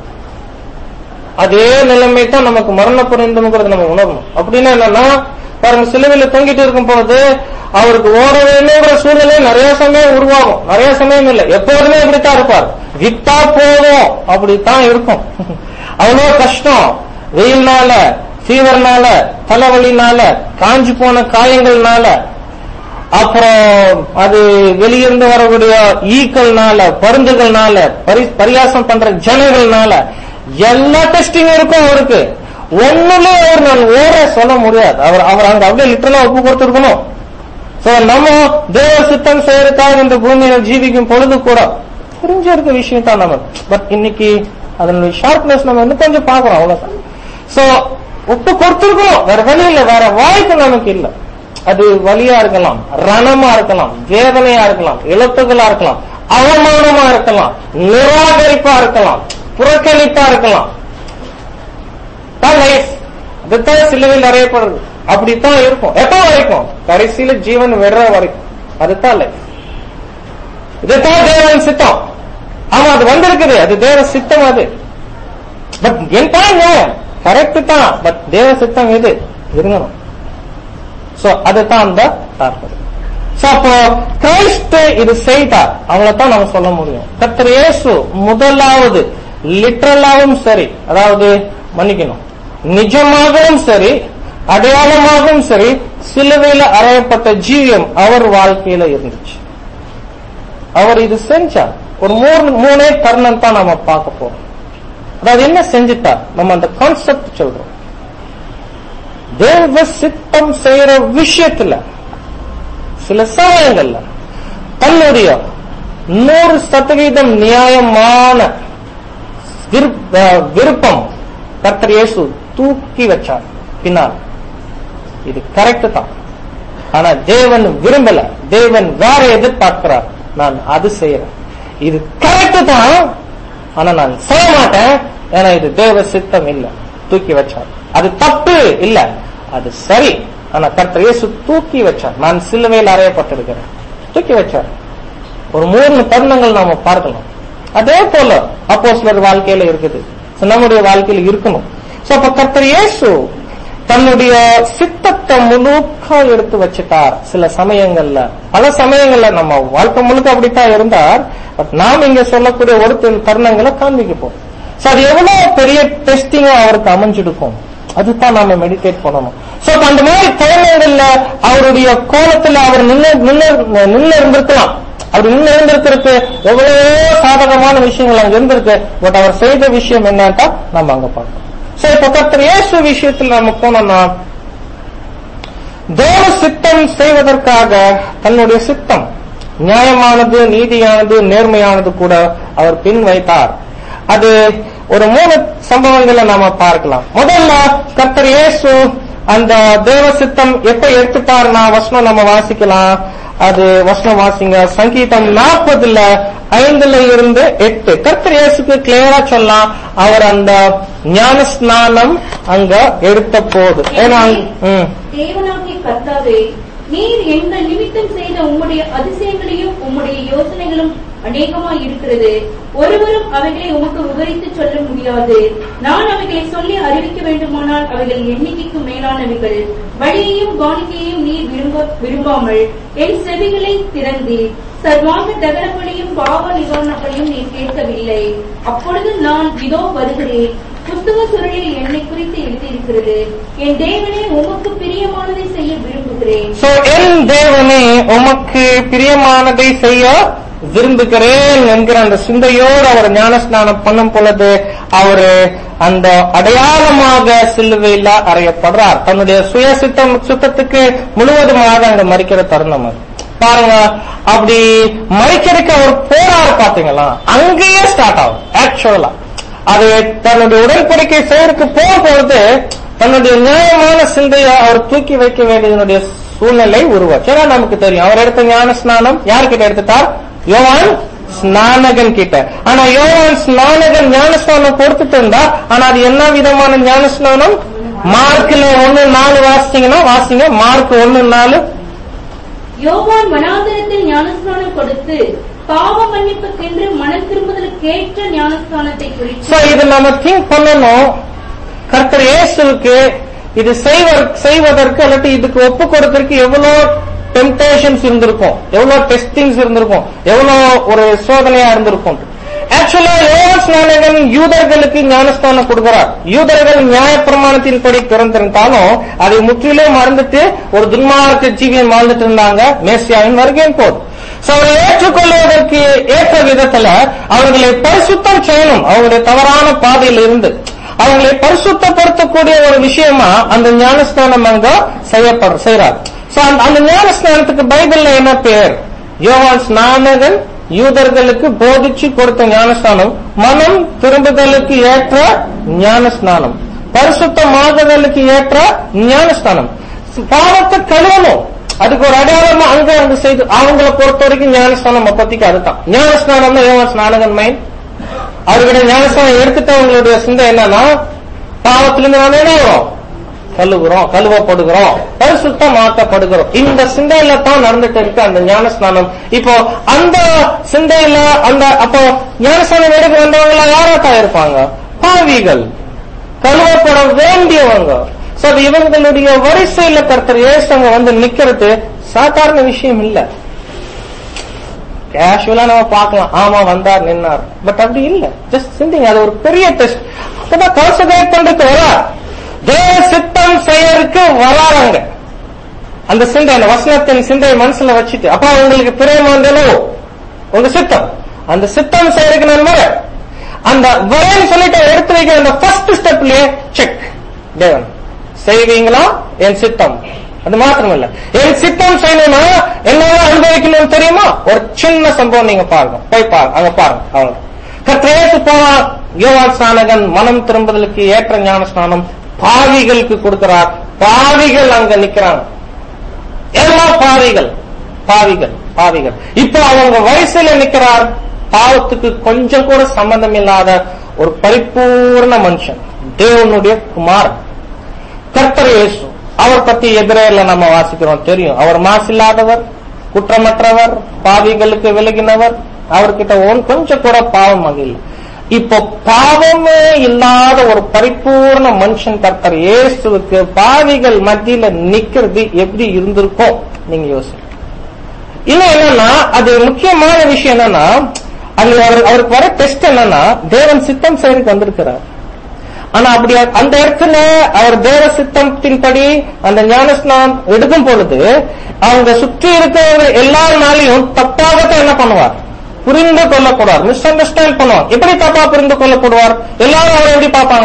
அதே நிலைமை தான் நமக்கு மரண புரிந்துங்கிறது நம்ம உணரணும் அப்படின்னா என்னன்னா பாருங்க சிலுவையில தொங்கிட்டு இருக்கும் பொழுது அவருக்கு ஓட வேணுங்கிற சூழ்நிலை நிறைய சமயம் உருவாகும் நிறைய சமயம் இல்லை எப்போதுமே இப்படித்தான் இருப்பார் விட்டா போதும் அப்படித்தான் இருக்கும் அவ்வளோ கஷ்டம் வெயில்னால ஃபீவர்னால தலைவலினால காஞ்சி போன காயங்கள்னால அப்புறம் அது வெளியிருந்து வரக்கூடிய ஈக்கள்னால பருந்துகள்னால பரி பரியாசம் பண்ற ஜனங்கள்னால எல்லா டெஸ்டிங் இருக்கும் அவருக்கு ஒண்ணுமே அவர் நான் ஓர சொல்ல முடியாது அவர் அவர் அங்க அப்படியே லிட்டரலா ஒப்பு கொடுத்துருக்கணும் சோ நம்ம தேவ சித்தம் செய்யறதுக்காக இந்த பூமியில ஜீவிக்கும் பொழுது கூட புரிஞ்சிருக்க விஷயம் தான் நம்ம பட் இன்னைக்கு அதனுடைய ஷார்ப்னஸ் நம்ம இன்னும் கொஞ்சம் பாக்குறோம் அவ்வளவுதான் சோ ஒப்பு கொடுத்துருக்கணும் வேற வழி இல்ல வேற வாய்ப்பு நமக்கு இல்ல அது வலியா இருக்கலாம் ரணமா இருக்கலாம் வேதனையா இருக்கலாம் இழப்புகளா இருக்கலாம் அவமானமா இருக்கலாம் நிராகரிப்பா இருக்கலாம் புறக்கணிப்பா இருக்கலாம் தான் லைஃப் அதுதான் சிலுவையில் அறையப்படுறது அப்படித்தான் இருக்கும் எப்போ வரைக்கும் கடைசியில ஜீவன் விடுற வரைக்கும் அதுதான் லைஃப் இதுதான் தேவன் சித்தம் ஆமா அது வந்திருக்குது அது தேவ சித்தம் அது பட் என் பாருங்க கரெக்ட் தான் பட் தேவ சித்தம் எது இருங்கணும் சோ அதுதான் அந்த தாற்பயம் சோ அப்போ கிரைஸ்ட் இது செய்தார் அவங்களத்தான் நம்ம சொல்ல முடியும் கர்த்தர் இயேசு முதலாவது லிட்ரலாவும் சரி அதாவது மன்னிக்கணும் நிஜமாகவும் சரி அடையாளமாகவும் சரி சிலுவையில அறையப்பட்ட ஜீவியம் அவர் வாழ்க்கையில இருந்துச்சு அவர் இது செஞ்சார் ஒரு மூணு மூணே தருணம் தான் நாம பார்க்க போறோம் அதாவது என்ன செஞ்சுட்டார் நம்ம அந்த கான்செப்ட் சொல்றோம் தேவ சித்தம் செய்யற விஷயத்துல சில சமயங்கள்ல தன்னுடைய நூறு சதவீதம் நியாயமான விருப்ப- அஹ் விருப்பம் கர்த்தர் இயேசு தூக்கி வச்சார் பின்னால் இது கரெக்ட் தான் ஆனா தேவன் விரும்பல தேவன் வேற எதிர்பார்க்கிறார் நான் அது செய்யறேன் இது கரெக்ட் தான் ஆனா நான் செய்ய மாட்டேன் ஏன்னா இது தேவ சித்தம் இல்ல தூக்கி வச்சார் அது தப்பு இல்ல அது சரி ஆனா கர்த்தர் இயேசு தூக்கி வச்சார் நான் சிலுவையில் அறையப்பட்டிருக்கிறேன் தூக்கி வச்சார் ஒரு மூணு தருணங்கள் நாம பார்க்கலாம் அதே போல அப்போஸ்லர் வாழ்க்கையில இருக்குது So, நம்முடைய வாழ்க்கையில இருக்கணும் சோ அப்ப கர்த்தர் இயேசு தன்னுடைய சித்தத்தை முழுக்க எடுத்து வச்சுட்டார் சில சமயங்கள்ல பல சமயங்கள்ல நம்ம வாழ்க்கை முழுக்க அப்படித்தான் இருந்தார் பட் நாம் இங்க சொல்லக்கூடிய ஒரு சில தருணங்களை காண்பிக்க போறோம் சோ அது எவ்வளவு பெரிய டெஸ்டிங்கா அவருக்கு அமைஞ்சிருக்கும் அதுதான் நாம மெடிடேட் பண்ணணும் சோ அப்ப அந்த மாதிரி தருணங்கள்ல அவருடைய கோலத்துல அவர் நின்று நின்று நின்று இருந்திருக்கலாம் அப்படி இன்னும் இருந்திருக்கிறதுக்கு எவ்வளவோ சாதகமான விஷயங்கள் அங்க இருந்திருக்கு பட் அவர் செய்த விஷயம் என்னன்னா நம்ம அங்க பார்க்கணும் சரி இப்ப கர்த்தர் இயேசு விஷயத்தில் நம்ம போனோம்னா தேவ சித்தம் செய்வதற்காக தன்னுடைய சித்தம் நியாயமானது நீதியானது நேர்மையானது கூட அவர் பின் வைத்தார் அது ஒரு மூணு சம்பவங்களை நாம பார்க்கலாம் முதல்ல கர்த்தர் இயேசு அந்த தேவ சித்தம் எப்ப எடுத்துட்டாருன்னா வசனம் நம்ம வாசிக்கலாம் அது வசனம் வாசிங்க சங்கீதம் நாற்பதுல ஐந்துல இருந்து எட்டு கர்த்தர் இயேசுக்கு கிளியரா சொல்லலாம் அவர் அந்த ஞான ஸ்நானம் அங்க எடுத்த போது ஏன்னா அங்க- ம் தேவனாகிய கர்த்தாவே நீர் எங்கள் நிமித்தம் செய்த உம்முடைய அதிசயங்களையும் உம்முடைய யோசனைகளும் அநேகமாய் இருக்கிறது ஒருவரும் அவைகளை உமக்கு விவரித்து சொல்ல முடியாது நான் அவைகளை சொல்லி அறிவிக்க வேண்டுமானால் அவைகள் எண்ணிக்கைக்கு மேலானவைகள் வழியையும் காணிக்கையையும் நீர் விரும்ப விரும்பாமல் என் செவிகளை திறந்து சர்வாங்க தகனங்களையும் பாவ நிவாரணங்களையும் நீர் கேட்கவில்லை அப்பொழுது நான் இதோ வருகிறேன் புஸ்தக சுருளில் என்னை குறித்து எழுதியிருக்கிறது என் தேவனே உமக்கு பிரியமானதை செய்ய விரும்புகிறேன் சோ என் தேவனே உமக்கு பிரியமானதை செய்ய விரும்புகிறேன் என்கிற அந்த சிந்தையோடு அவர் ஞானஸ்நானம் பண்ணும் பொழுது அவரு அந்த அடையாளமாக சிலுவையில அறையப்படுறார் தன்னுடைய சுய சித்தம் சுத்தத்துக்கு முழுவதுமாக அங்க மறிக்கிற தருணம் அது பாருங்க அப்படி மறிக்கிறதுக்கு அவர் போறாரு பாத்தீங்களா அங்கேயே ஸ்டார்ட் ஆகும் ஆக்சுவலா அது தன்னுடைய உடன்படிக்கை செயலுக்கு போகும்பொழுது தன்னுடைய நியாயமான சிந்தையை அவர் தூக்கி வைக்க வேண்டியதனுடைய சூழ்நிலை உருவாச்சு ஏன்னா நமக்கு தெரியும் அவர் எடுத்த ஞான ஸ்நானம் யார்கிட்ட எடுத்துட்டார் யோவான் ஸ்நானகன் கிட்ட ஆனா யோவான் ஸ்நானகன் ஞான ஸ்நானம் கொடுத்துட்டு இருந்தா ஆனா அது என்ன விதமான ஞான ஸ்நானம் மார்க்ல ஒண்ணு நாலு வாசிச்சீங்கன்னா வாசிங்க மார்க் ஒண்ணு நாலு யோவான் வனாந்தரத்தில் ஞானஸ்நானம் கொடுத்து பாவ மன்னிப்புக்கென்று மனம் திரும்புதலுக்கேற்ற ஞானஸ்நானத்தை சோ குறித்து இது நம்ம திங்க் பண்ணணும் கர்த்தர் இயேசுவுக்கு இது செய்வர் செய்வதற்கு அல்லது இதுக்கு ஒப்பு கொடுக்கறதுக்கு எவ்வளவு டெம்டேஷன்ஸ் இருந்திருக்கும் எவ்வளவு டெஸ்டிங்ஸ் இருந்திருக்கும் எவ்வளவு ஒரு சோதனையா இருந்திருக்கும் ஆக்சுவலா யோகாஸ்நானகன் யூதர்களுக்கு ஞானஸ்தானம் கொடுக்கிறார் யூதர்கள் நியாயப்பிரமாணத்தின்படி பிறந்திருந்தாலும் அதை முற்றிலும் மறந்துட்டு ஒரு துன்மார்க்க ஜீவியம் வாழ்ந்துட்டு இருந்தாங்க மேசியாவின் வருகையின் போது So, அவரை ஏற்றுக்கொள்வதற்கு ஏற்ற விதத்துல அவர்களை பரிசுத்தம் செய்யணும் அவங்களுடைய தவறான பாதையில் இருந்து அவங்களை பரிசுத்தப்படுத்தக்கூடிய ஒரு விஷயமா அந்த ஞானஸ்நானம் அங்க செய்யப்பட செய்யறார் So, அந்த- அந்த ஞானஸ்நானத்துக்கு பைபிள்ல என்ன பேர் யோவான் ஸ்நானகன் யூதர்களுக்கு போதிச்சு கொடுத்த ஞானஸ்நானம் மனம் திரும்புதலுக்கு ஏற்ற ஞானஸ்நானம் பரிசுத்தமாகுதலுக்கு ஏற்ற ஞானஸ்நானம் பாவத்தை கழுவணும் அதுக்கு ஒரு அடையாளமா அங்க அங்க செய்து அவங்கள பொறுத்த வரைக்கும் ஞானஸ்நானம் அப்பத்திக்கு அதுதான் ஞானஸ்நானம் தான் யோவான் ஸ்நானகன் மைண்ட் அவர்கிட்ட ஞானஸ்நானம் எடுத்துட்டவங்களுடைய சிந்தை என்னன்னா பாவத்திலிருந்து நாம என்ன ஆகிறோம் கழுவுறோம் கழுவப்படுகிறோம் பரிசுத்தமாக்கப்படுகிறோம் இந்த சிந்தையில தான் நடந்துட்டு இருக்கு அந்த ஞானஸ்நானம் இப்போ அந்த சிந்தையில அந்த அப்போ ஞானஸ்நானம் எடுக்க வந்தவங்க யாராத்தான் இருப்பாங்க பாவிகள் கழுவப்பட வேண்டியவங்க சோ அது இவங்களுடைய வரிசையில கர்த்தர் இயேசுங்க வந்து நிக்கிறது சாதாரண விஷயம் இல்ல கேஷுவலா நம்ம பார்க்கலாம் ஆமா வந்தார் நின்னார் பட் அப்படி இல்ல ஜஸ்ட் சிந்திங் அது ஒரு பெரிய டெஸ்ட் அப்பதான் கான்சன்ட்ரேட் பண்றதுக்கு வரா தேவ சித்தம் செய்யறதுக்கு வராங்க அந்த சிந்தை அந்த வசனத்தின் சிந்தையை மனசுல வச்சுட்டு அப்ப உங்களுக்கு பிரியமானதோ உங்க சித்தம் அந்த சித்தம் செய்யறதுக்கு நான் வரேன் அந்த வரேன்னு சொல்லிட்டு எடுத்து வைக்கிற அந்த ஃபர்ஸ்ட் ஸ்டெப்லயே செக் தேவன் செய்வீங்களா என் சித்தம் அது மாத்திரம் இல்ல என் சித்தம் செய்யணும்னா என்னெல்லாம் அனுபவிக்கணும்னு தெரியுமா ஒரு சின்ன சம்பவம் நீங்க பாருங்க போய் பாருங்க அங்க பாருங்க அவங்க கத்திரேத்து போனா யோவான் ஸ்நானகன் மனம் திரும்புதலுக்கு ஏற்ற ஞான ஸ்நானம் பாவிகளுக்கு கொடுக்கிறார் பாவிகள் அங்க நிக்கிறாங்க எல்லா பாவிகள் பாவிகள் பாவிகள் இப்போ அவங்க வயசுல நிக்கிறார் பாவத்துக்கு கொஞ்சம் கூட சம்பந்தம் இல்லாத ஒரு பரிபூர்ண மனுஷன் தேவனுடைய குமாரன் கர்த்தர் இயேசு அவர் பத்தி எதிரேல நம்ம வாசிக்கிறோம் தெரியும் அவர் மாசில்லாதவர் குற்றமற்றவர் பாவிகளுக்கு விலகினவர் அவர்கிட்ட ஒன் கொஞ்சம் கூட பாவம் அங்க இல்லை இப்போ பாவமே இல்லாத ஒரு பரிபூர்ண மனுஷன் கர்த்தர் இயேசுவுக்கு பாவிகள் மத்தியில நிக்கிறது எப்படி இருந்திருக்கும் நீங்க யோசிங்க இன்னும் என்னன்னா அது முக்கியமான விஷயம் என்னன்னா அது அவர் அவருக்கு வர டெஸ்ட் என்னன்னா தேவன் சித்தம் செய்யறதுக்கு வந்திருக்கிறார் ஆனா அப்படி அந்த இடத்துல அவர் தேவ சித்தத்தின்படி அந்த ஞானஸ்நானம் எடுக்கும் பொழுது அவங்க சுற்றி இருக்கிற எல்லாருனாலையும் தப்பாகத்தான் என்ன பண்ணுவார் புரிந்து கொள்ளப்படுவார் மிஸ் அண்டர்ஸ்டாண்ட் பண்ணுவார் எப்படி தப்பா புரிந்து கொள்ளப்படுவார் எல்லாரும் அவரை எப்படி பார்ப்பாங்க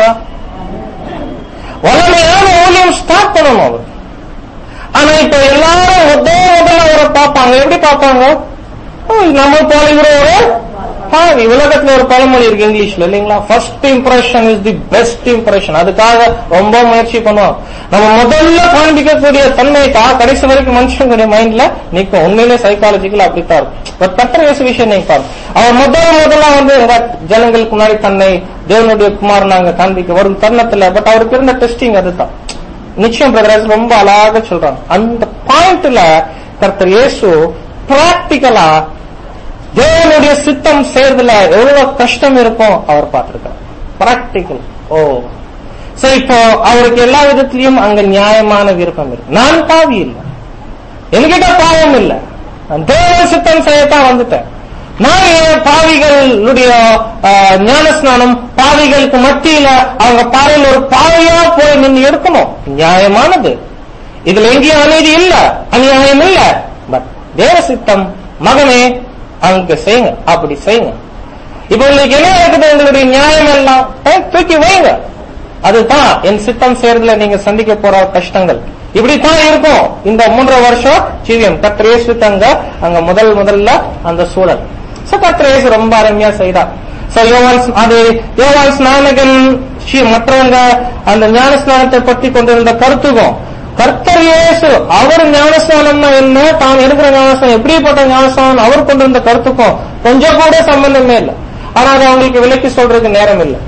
வல்லமையான ஊழியம் ஸ்டார்ட் பண்ணணும் அவர் ஆனா இப்ப எல்லாரும் முதல் முதல்ல அவரை பார்ப்பாங்க எப்படி பார்ப்பாங்க ஓ, நம்ம போல இவரு ஒரு பாவி உலகத்துல ஒரு பழமொழி இருக்கு இங்கிலீஷ்ல இல்லைங்களா first impression is the best impression அதுக்காக ரொம்ப முயற்சி பண்ணுவோம் நம்ம முதல்ல காண்பிக்கக்கூடிய தன்மைக்கா கடைசி வரைக்கும் மனுஷங்களுடைய மைண்ட்ல நிற்கும் உண்மையிலே சைக்காலஜிக்கல் அப்படித்தான் இருக்கும் பட் கத்திர இயேசு விஷயம் நீங்க பாருங்க அவர் முதல் முதல்ல வந்து எங்க ஜனங்களுக்கு முன்னாடி தன்னை தேவனுடைய குமார் நாங்க காண்பிக்க வரும் தருணத்துல பட் அவருக்கு இருந்த டெஸ்டிங் அதுதான் நிச்சயம் பிரதர்ஸ் ரொம்ப அழகாக சொல்றாங்க அந்த பாயிண்ட்ல கர்த்தர் இயேசு பிராக்டிக்கலா தேவனுடைய சித்தம் செய்யறதுல எவ்வளவு கஷ்டம் இருக்கும் அவர் பார்த்திருக்கார் பிராக்டிக்கல் ஓ சோ இப்போ அவருக்கு எல்லா விதத்திலையும் அங்க நியாயமான விருப்பம் இருக்கு நான் பாவி இல்லை என்கிட்ட பாவம் இல்லை நான் தேவ சித்தம் செய்யத்தான் வந்துட்டேன் நான் ஏன் பாவிகளுடைய ஆஹ், ஞானஸ்நானம் பாவிகளுக்கு மத்தியில அவங்க பாறையில் ஒரு பாவையா போய் நின்று எடுக்கணும் நியாயமானது இதுல எங்கேயும் அநீதி இல்ல அநியாயம் இல்ல பட் தேவ சித்தம் மகனே அங்க செய்யுங்க அப்படி செய்யுங்க இப்ப உங்களுக்கு என்ன இருக்குது உங்களுடைய நியாயம் எல்லாம் ஏய், தூக்கி வைங்க அதுதான் என் சித்தம் செய்யறதுல நீங்க சந்திக்க போற கஷ்டங்கள் இப்படித்தான் இருக்கும் இந்த மூன்றரை வருஷம் ஜீவியம் கத்திரேசு தங்க அங்க முதல் முதல்ல அந்த சூழல் சோ கத்திரேசு ரொம்ப அருமையா செய்தார் சோ யோவான் அது யோவான் ஸ்நானகன் ஸ்ரீ- மற்றவங்க அந்த ஞான ஸ்நானத்தை பற்றி கொண்டிருந்த கருத்துக்கும் கர்த்தர் இயேசு அவர் ஞானஸ்நானம்னா என்ன தான் இருக்கிற ஞானஸ்நானம் எப்படிப்பட்ட ஞானஸ்நானம் அவர் கொண்டிருந்த கருத்துக்கும் கொஞ்சம் கூட சம்பந்தமே இல்லை ஆனா அது அவங்களுக்கு விலக்கி சொல்றதுக்கு நேரம் இல்லை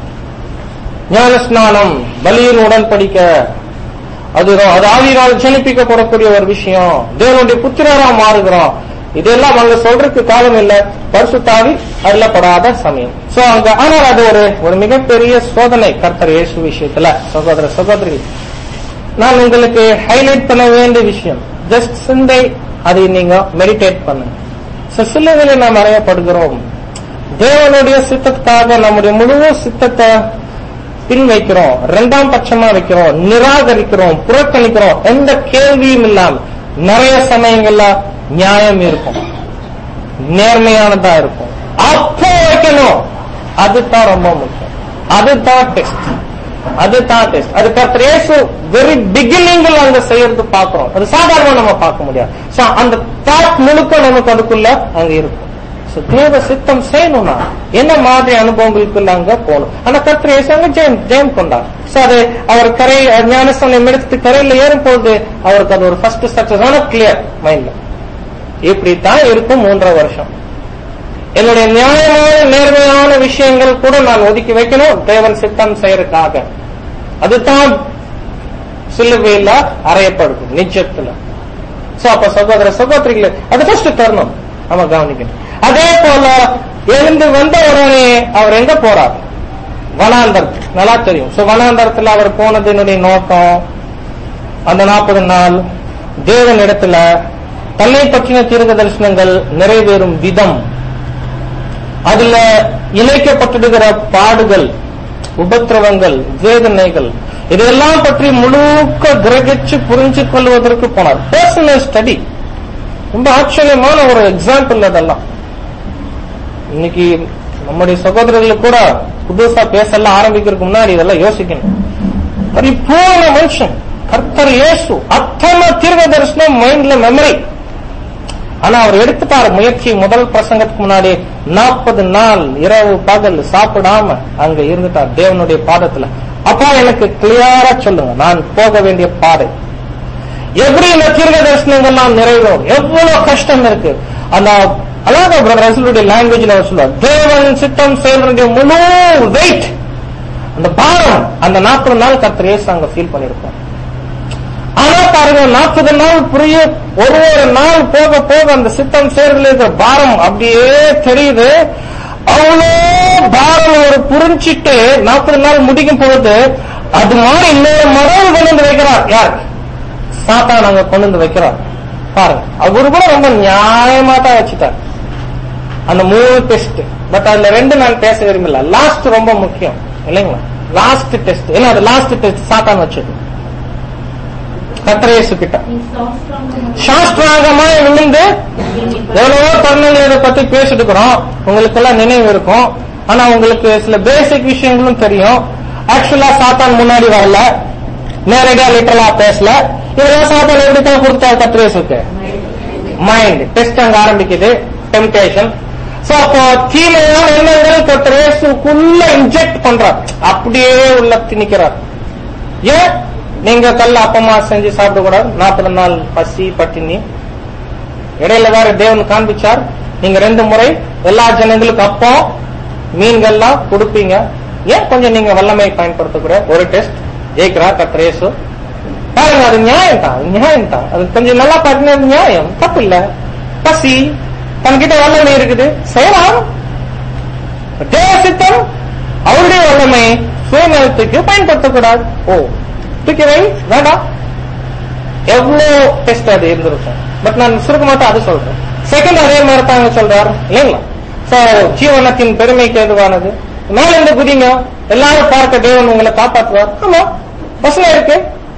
ஞானஸ்நானம் பலியின் உடன்படிக்க அது அது ஆவியினால் ஜனிப்பிக்கப்படக்கூடிய ஒரு விஷயம் தேவனுடைய புத்திரரா மாறுகிறோம் இதெல்லாம் அங்க சொல்றதுக்கு காலம் இல்ல பரிசுத்தாவி அருளப்படாத சமயம் சோ அங்க ஆனால் அது ஒரு ஒரு மிகப்பெரிய சோதனை கர்த்தர் இயேசு விஷயத்துல சகோதர சகோதரி நான் உங்களுக்கு ஹைலைட் பண்ண வேண்டிய விஷயம் ஜஸ்ட் சிந்தை அதை நீங்க மெடிடேட் பண்ணுங்க So, சிலுவையில நாம் அறையப்படுகிறோம் தேவனுடைய சித்தத்துக்காக நம்முடைய முழு சித்தத்தை பின் வைக்கிறோம் இரண்டாம் பட்சமா வைக்கிறோம் நிராகரிக்கிறோம் புறக்கணிக்கிறோம் எந்த கேள்வியும் இல்லாம நிறைய சமயங்கள்ல நியாயம் இருக்கும் நேர்மையானதா இருக்கும் அப்போ வைக்கணும் அதுதான் ரொம்ப முக்கியம் அதுதான் டெஸ்ட் அதுதான் டெஸ்ட் அது கர்த்தர் இயேசு வெரி பிகினிங்ல அங்க செய்யறது பாக்குறோம் அது சாதாரணமா நம்ம பார்க்க முடியாது So, அந்த தாட் முழுக்க நமக்கு அதுக்குள்ள அங்க இருக்கும் So, தேவ சித்தம் செய்யணும்னா என்ன மாதிரி அனுபவங்களுக்குள்ள அங்க போகணும் ஆனா கர்த்தர் இயேசு அங்க ஜெயம் ஜெயம் கொண்டார் So, அது அவர் கரை ஞானஸ்தானம் எடுத்து கரையில ஏறும் போது அவருக்கு அது ஒரு ஃபர்ஸ்ட் சக்சஸ் ஆன கிளியர் மைண்ட்ல இப்படித்தான் இருக்கும் மூன்றரை வருஷம் என்னுடைய நியாயமான நேர்மையான விஷயங்கள் கூட நான் ஒதுக்கி வைக்கணும் தேவன் சித்தம் செய்யறதுக்காக அதுதான் சிலுவையில அறையப்படுது நிஜத்துல சோ அப்ப சகோதர சகோதரிகளை அது ஃபர்ஸ்ட் தரணும் நம்ம கவனிக்கணும் அதே போல எழுந்து வந்த உடனே அவர் எங்க போறார் வனாந்தரத்துக்கு நல்லா தெரியும் சோ வனாந்தரத்துல அவர் போனதினுடைய நோக்கம் அந்த நாற்பது நாள் தேவன் இடத்துல தன்னை பற்றின தீர்க்க தரிசனங்கள் நிறைவேறும் விதம் அதுல இணைக்கப்பட்டிருக்கிற பாடுகள் உபத்திரவங்கள் வேதனைகள் இதெல்லாம் பற்றி முழுக்க கிரகிச்சு புரிஞ்சு கொள்வதற்கு போனார் பர்சனல் ஸ்டடி ரொம்ப ஆச்சரியமான ஒரு எக்ஸாம்பிள் அதெல்லாம் இன்னைக்கு நம்முடைய சகோதரர்களுக்கு கூட புதுசா பேசலாம் ஆரம்பிக்கிறதுக்கு முன்னாடி இதெல்லாம் யோசிக்கணும் பரிபூர்ண மனுஷன் கர்த்தர் இயேசு அத்தனை தீர்க்க தரிசனம் மைண்ட்ல மெமரி ஆனா அவர் எடுத்துட்டார் முயற்சி முதல் பிரசங்கத்துக்கு முன்னாடி நாற்பது நாள் இரவு பகல் சாப்பிடாம அங்க இருந்துட்டார் தேவனுடைய பாதத்துல அப்பா எனக்கு கிளியரா சொல்லுங்க நான் போக வேண்டிய பாதை எப்படி இந்த தீர்க்க தரிசனங்கள்லாம் நிறைவேறும் எவ்வளவு கஷ்டம் இருக்கு அந்த அழகா பிரதர் ரசூலுடைய லாங்குவேஜ்ல அவர் சொல்லுவார் தேவன் சித்தம் செயல்களுடைய முழு வெயிட் அந்த பாரம் அந்த நாற்பது நாள் கர்த்தர் இயேசு அங்க ஃபீல் பண்ணிருப்பார் ஆனா பாருங்க நாற்பது நாள் புரிய ஒரு ஒரு நாள் போக போக அந்த சித்தம் சேர்வில் இருக்கிற பாரம் அப்படியே தெரியுது அவ்வளோ பாரம் அவர் புரிஞ்சிட்டு நாற்பது நாள் முடிக்கும் பொழுது அது மாதிரி இன்னொரு மரம் கொண்டு வந்து வைக்கிறார் யார் சாத்தான் அங்க கொண்டு வந்து வைக்கிறார் பாருங்க அவரு கூட ரொம்ப நியாயமா தான் வச்சுட்டார் அந்த மூணு டெஸ்ட் பட் அதுல ரெண்டு நான் பேச விரும்பல லாஸ்ட் ரொம்ப முக்கியம் இல்லைங்களா லாஸ்ட் டெஸ்ட் என்ன அது லாஸ்ட் டெஸ்ட் சாத்தான் வச்சது கத்திரேசு கிட்ட நீ சாஸ்திரமாக சாஸ்திராங்கமா விழுந்து எவ்வளவோ தருணங்கள் இதை பத்தி பேசிட்டு இருக்கிறோம் உங்களுக்கு எல்லாம் நினைவு இருக்கும் ஆனா உங்களுக்கு சில பேசிக் விஷயங்களும் தெரியும் ஆக்சுவலா சாத்தான் முன்னாடி வரல நேரடியா லிட்டரலா பேசல இதெல்லாம் சாத்தான் எப்படி தான் கொடுத்தாரு கத்திரேசுக்கு மைண்ட் டெஸ்ட் அங்க ஆரம்பிக்குது டெம்டேஷன் சோ அப்போ தீமையான எண்ணங்கள் கத்திரேசுக்குள்ள இன்ஜெக்ட் பண்றார் அப்படியே உள்ள திணிக்கிறார் ஏன் நீங்க கல்ல அப்பமா செஞ்சு சாப்பிடக்கூடாது நாற்பது நாள் பசி பட்டினி இடையில வேற தேவன் காண்பிச்சார் நீங்க ரெண்டு முறை எல்லா ஜனங்களுக்கு அப்பம் மீன்கள்லாம் கொடுப்பீங்க ஏன் கொஞ்சம் நீங்க வல்லமை பயன்படுத்தக்கூட ஒரு டெஸ்ட் ஜெயிக்கிறா கத்திரேசு பாருங்க அது நியாயம் தான் அது நியாயம் தான் அது கொஞ்சம் நல்லா பார்த்தீங்கன்னா அது நியாயம் தப்பு இல்ல பசி தன்கிட்ட வல்லமை இருக்குது செய்யலாம் தேவ சித்தம் அவருடைய வல்லமை சுயநலத்துக்கு பயன்படுத்தக்கூடாது ஓ தூக்கி வை வேண்டாம் எவ்வளவு டெஸ்ட் அது இருந்திருக்கும் பட் நான் சுருக்கமாட்ட அது சொல்றேன் செகண்ட் அதே மாதிரி தாங்க சொல்றாரு இல்லைங்களா சோ ஜீவனத்தின் பெருமைக்கு எதுவானது மேல இருந்து குதிங்க எல்லாரும் பார்க்க தேவன் உங்களை காப்பாற்றுவார் ஆமா வசனம் இருக்கு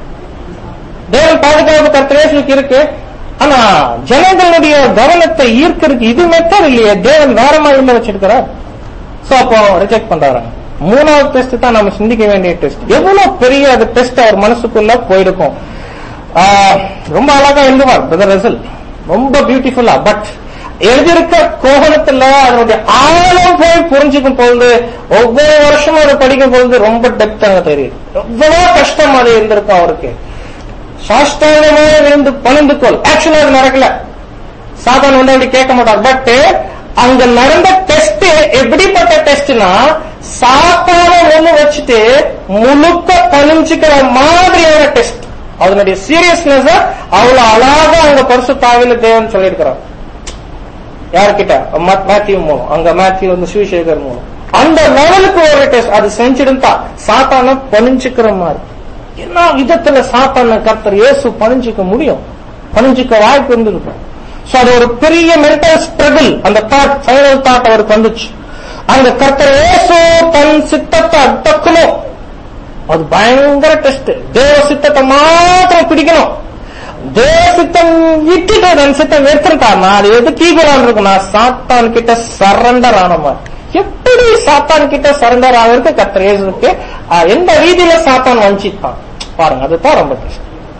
தேவன் பாதுகாப்பு கர்த்தரேசுக்கு இருக்கு ஆனா ஜனங்களுடைய கவனத்தை ஈர்க்கிறதுக்கு இது மெத்தட் இல்லையே தேவன் வேற மாதிரி வச்சிருக்கிறார் சோ அப்போ ரிஜெக்ட் பண்றாங்க மூணாவது டெஸ்ட் தான் நம்ம சிந்திக்க வேண்டிய டெஸ்ட் எவ்வளவு பெரிய அது டெஸ்ட் அவர் மனசுக்குள்ள போயிருக்கும் ஆஹ், ரொம்ப அழகா எழுதுவார் பிரதர் ரசல் ரொம்ப பியூட்டிஃபுல்லா பட் எழுதியிருக்க கோணத்துல அதனுடைய ஆழம் போய் புரிஞ்சுக்கும் பொழுது ஒவ்வொரு வருஷமும் அதை படிக்கும் பொழுது ரொம்ப டெப்த் அங்க தெரியுது எவ்வளவு கஷ்டம் அது இருந்திருக்கும் அவருக்கு சாஷ்டாங்கமே விழுந்து பணிந்து கொள் ஆக்சுவலா அது நடக்கல சாதான் வந்து அப்படி கேட்க மாட்டார் பட் அங்க நடந்த டெஸ்ட் எப்படிப்பட்ட டெஸ்ட்னா சாத்தான ஒண்ணு வச்சுட்டு முழுக்க பணிஞ்சுக்கிற மாதிரியான டெஸ்ட் அதனுடைய சீரியஸ்னஸ் அவ்வளவு அழகா அங்க பரிசு தாவில தேவன் சொல்லியிருக்கிறார் யார்கிட்ட ம- மேத்யூ மூலம் அங்க மேத்யூ வந்து சுவிசேகர் மூலம் அந்த லெவலுக்கு ஒரு டெஸ்ட் அது செஞ்சிருந்தா சாத்தான பணிஞ்சுக்கிற மாதிரி என்ன விதத்துல சாத்தான கர்த்தர் இயேசு பணிஞ்சுக்க முடியும் பணிஞ்சுக்க வாய்ப்பு இருந்திருக்கும் சோ அது ஒரு பெரிய மென்டல் ஸ்ட்ரகிள் அந்த தாட் ஃபைனல் தாட் அவருக்கு வந்துச்சு அந்த கர்த்தர் இயேசு தன் சித்தத்தை அடக்கணும் அது பயங்கர டெஸ்ட் தேவ சித்தத்தை மாத்திரம் பிடிக்கணும் தேவ சித்தம் விட்டுட்டு தன் சித்தம் எடுத்துட்டாருனா அது எதுக்கு ஈக்குவலான் இருக்கும் நான் சாத்தான் கிட்ட சரண்டர் ஆன மாதிரி எப்படி சாத்தான் கிட்ட சரண்டர் ஆகிறதுக்கு கர்த்தர் இயேசுக்கு ஆஹ், எந்த ரீதியில சாத்தான் வஞ்சித்தான் பாருங்க அதுதான் ரொம்ப டெஸ்ட்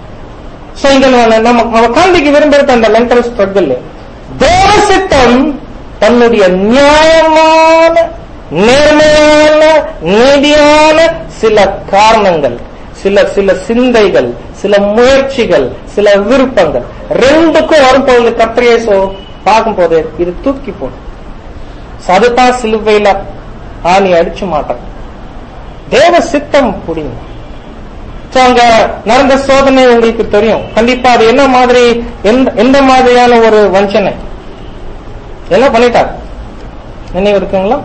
சோ இங்க நம்ம நம்ம நம்ம காண்பிக்க விரும்புறது அந்த மென்டல் ஸ்ட்ரகிள் தேவ சித்தம் தன்னுடைய நியாயமான நேர்மையான நீதியான சில காரணங்கள் சில சில சிந்தைகள் சில முயற்சிகள் சில விருப்பங்கள் ரெண்டுக்கும் வரும்போது கத்திரியேசோ பார்க்கும்போது இது தூக்கி போடும் So அதுதான் சிலுவையில ஆணி அடிச்சு மாட்டாங்க தேவ சித்தம் புடிங்க So, அங்க நடந்த சோதனை உங்களுக்கு தெரியும் கண்டிப்பா அது என்ன மாதிரி எந்த எந்த மாதிரியான ஒரு வஞ்சனை என்ன பண்ணிட்டார் நினைவு இருக்குங்களா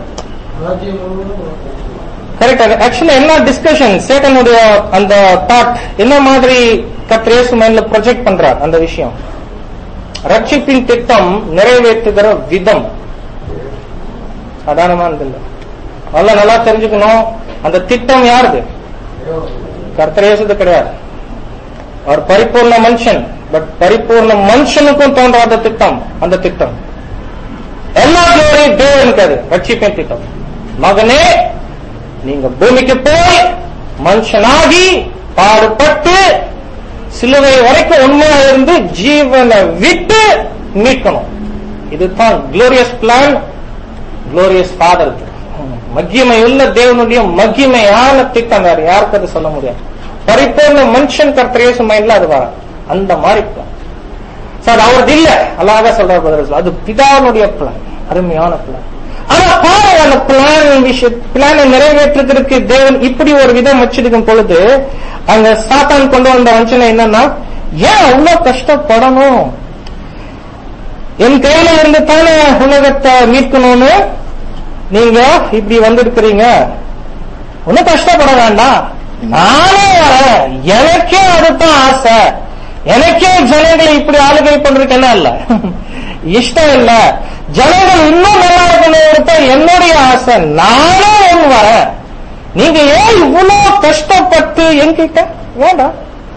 கரெக்ட் ஆக்சுவலா என்ன டிஸ்கஷன் சேட்டனுடைய அந்த தாட் என்ன மாதிரி கத்ரேசு மைண்ட்ல ப்ரொஜெக்ட் பண்றார் அந்த விஷயம் ரட்சிப்பின் திட்டம் நிறைவேற்றுகிற விதம் சாதாரணமானது இல்ல நல்லா நல்லா தெரிஞ்சுக்கணும் அந்த திட்டம் யாருது கர்த்தரேசது கிடையாது அவர் பரிபூர்ண மனுஷன் பட் பரிபூர்ண மனுஷனுக்கும் தோன்றாத திட்டம் அந்த திட்டம் எல்லா glory தேவனுக்கு அது ரட்சிப்பின் திட்டம் மகனே நீங்க பூமிக்கு போய் மனுஷனாகி பாடுபட்டு சிலுவை வரைக்கும் உண்மையா இருந்து ஜீவனை விட்டு மீட்கணும் இதுதான் குளோரியஸ் பிளான் குளோரியஸ் ஃபாதர் மகிமையுள்ள தேவனுடைய மகிமையான திட்டம் வேற யாருக்கு அது சொல்ல முடியாது பரிபூர்ண மனுஷன் கர்த்தரேசு மைண்ட்ல அது வர அந்த மாதிரி பிளான் சார் அவரது இல்ல அழகா சொல்றாரு பதில் அது பிதாவுடைய பிளான் அருமையான பிளான் ஆனா பாருங்க அந்த பிளான் விஷய பிளானை நிறைவேற்றுறதுக்கு தேவன் இப்படி ஒரு விதம் வச்சிருக்கும் பொழுது அங்க சாத்தான் கொண்டு வந்த வஞ்சனை என்னன்னா ஏன் அவ்வளவு கஷ்டப்படணும் என் கையில இருந்து தானே உலகத்தை மீட்கணும்னு நீங்க இப்படி வந்திருக்கிறீங்க ஒன்னும் கஷ்டப்பட வேண்டாம் நானே வரேன் எனக்கே அதுதான் ஆசை எனக்கே ஜனங்களை இப்படி ஆளுகை பண்றதுக்கு என்ன இல்ல இஷ்டம் இல்ல ஜனங்கள் இன்னும் நல்லா இருக்கணும் என்னுடைய ஆசை நானே ஒண்ணு வரேன் நீங்க ஏன் இவ்வளவு கஷ்டப்பட்டு என்கிட்ட வேண்டாம்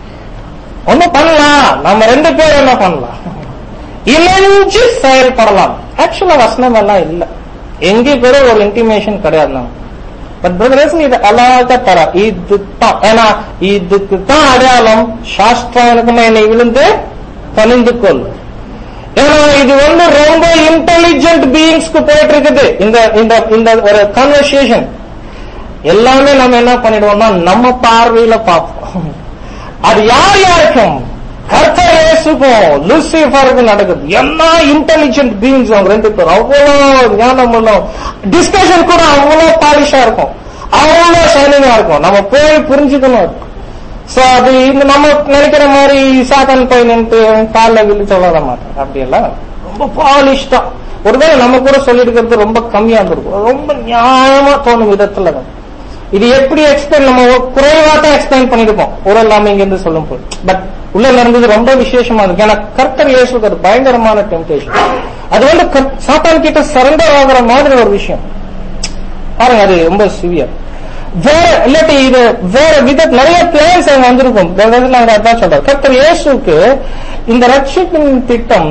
ஒண்ணு பண்ணலாம் நம்ம ரெண்டு பேரும் என்ன பண்ணலாம் இணைஞ்சு செயல்படலாம் ஆக்சுவலா வசனம் எல்லாம் இல்ல எங்க பேரும் ஒரு இன்டிமேஷன் கிடையாது நம்ம பட் பிரதர்ஸ் இது அழகா தர இதுதான் ஏன்னா இதுக்கு தான் அடையாளம் சாஸ்திரம் எனக்குமே என்னை விழுந்து பணிந்து கொள் ஏன்னா இது வந்து ரொம்ப இன்டெலிஜென்ட் பீயிங்ஸ்க்கு போயிட்டு இருக்குது இந்த இந்த இந்த ஒரு கன்வர்சேஷன் எல்லாமே நம்ம என்ன பண்ணிடுவோம்னா நம்ம பார்வையில பார்ப்போம் அது யார் யாருக்கும் கர்த்தர் இயேசுக்கும் லூசிஃபருக்கும் நடக்குது என்ன இன்டெலிஜென்ட் பீயிங்ஸ் அவங்க ரெண்டு பேரும் அவ்வளவு ஞானம் உள்ள டிஸ்கஷன் கூட அவ்வளவு பாலிஷா இருக்கும் அவ்வளவு ஷைனிங்கா இருக்கும் நம்ம போய் புரிஞ்சுக்கணும் சோ அது இந்த நம்ம நினைக்கிற மாதிரி சாத்தான் போய் நின்று காலில் விழு சொல்ல மாட்டோம் அப்படியெல்லாம் ரொம்ப பாலிஷ்டா ஒருவேளை நம்ம கூட சொல்லிருக்கிறது ரொம்ப கம்மியா இருந்திருக்கும் ரொம்ப நியாயமா தோணும் விதத்துல தான். இது எப்படி எக்ஸ்பிளைன் நம்ம குறைவா தான் எக்ஸ்பிளைன் பண்ணிருப்போம் ஒரு இல்லாம இங்க இருந்து சொல்லும் போது பட் உள்ள நடந்தது ரொம்ப விசேஷமா இருக்கு ஏன்னா கர்த்தர் இயேசுக்கு அது பயங்கரமான டெம்டேஷன் அது வந்து கர்த்- சாத்தான் கிட்ட சரண்டர் ஆகுற மாதிரி ஒரு விஷயம் பாருங்க அது ரொம்ப சிவியர் வேற இல்லாட்டி இது வேற வித நிறைய பிளேயர்ஸ் அங்க வந்திருக்கும் வேற விதத்துல அவங்க அதான் சொல்றாரு கர்த்தர் இயேசுக்கு இந்த ரட்சிப்பின் திட்டம்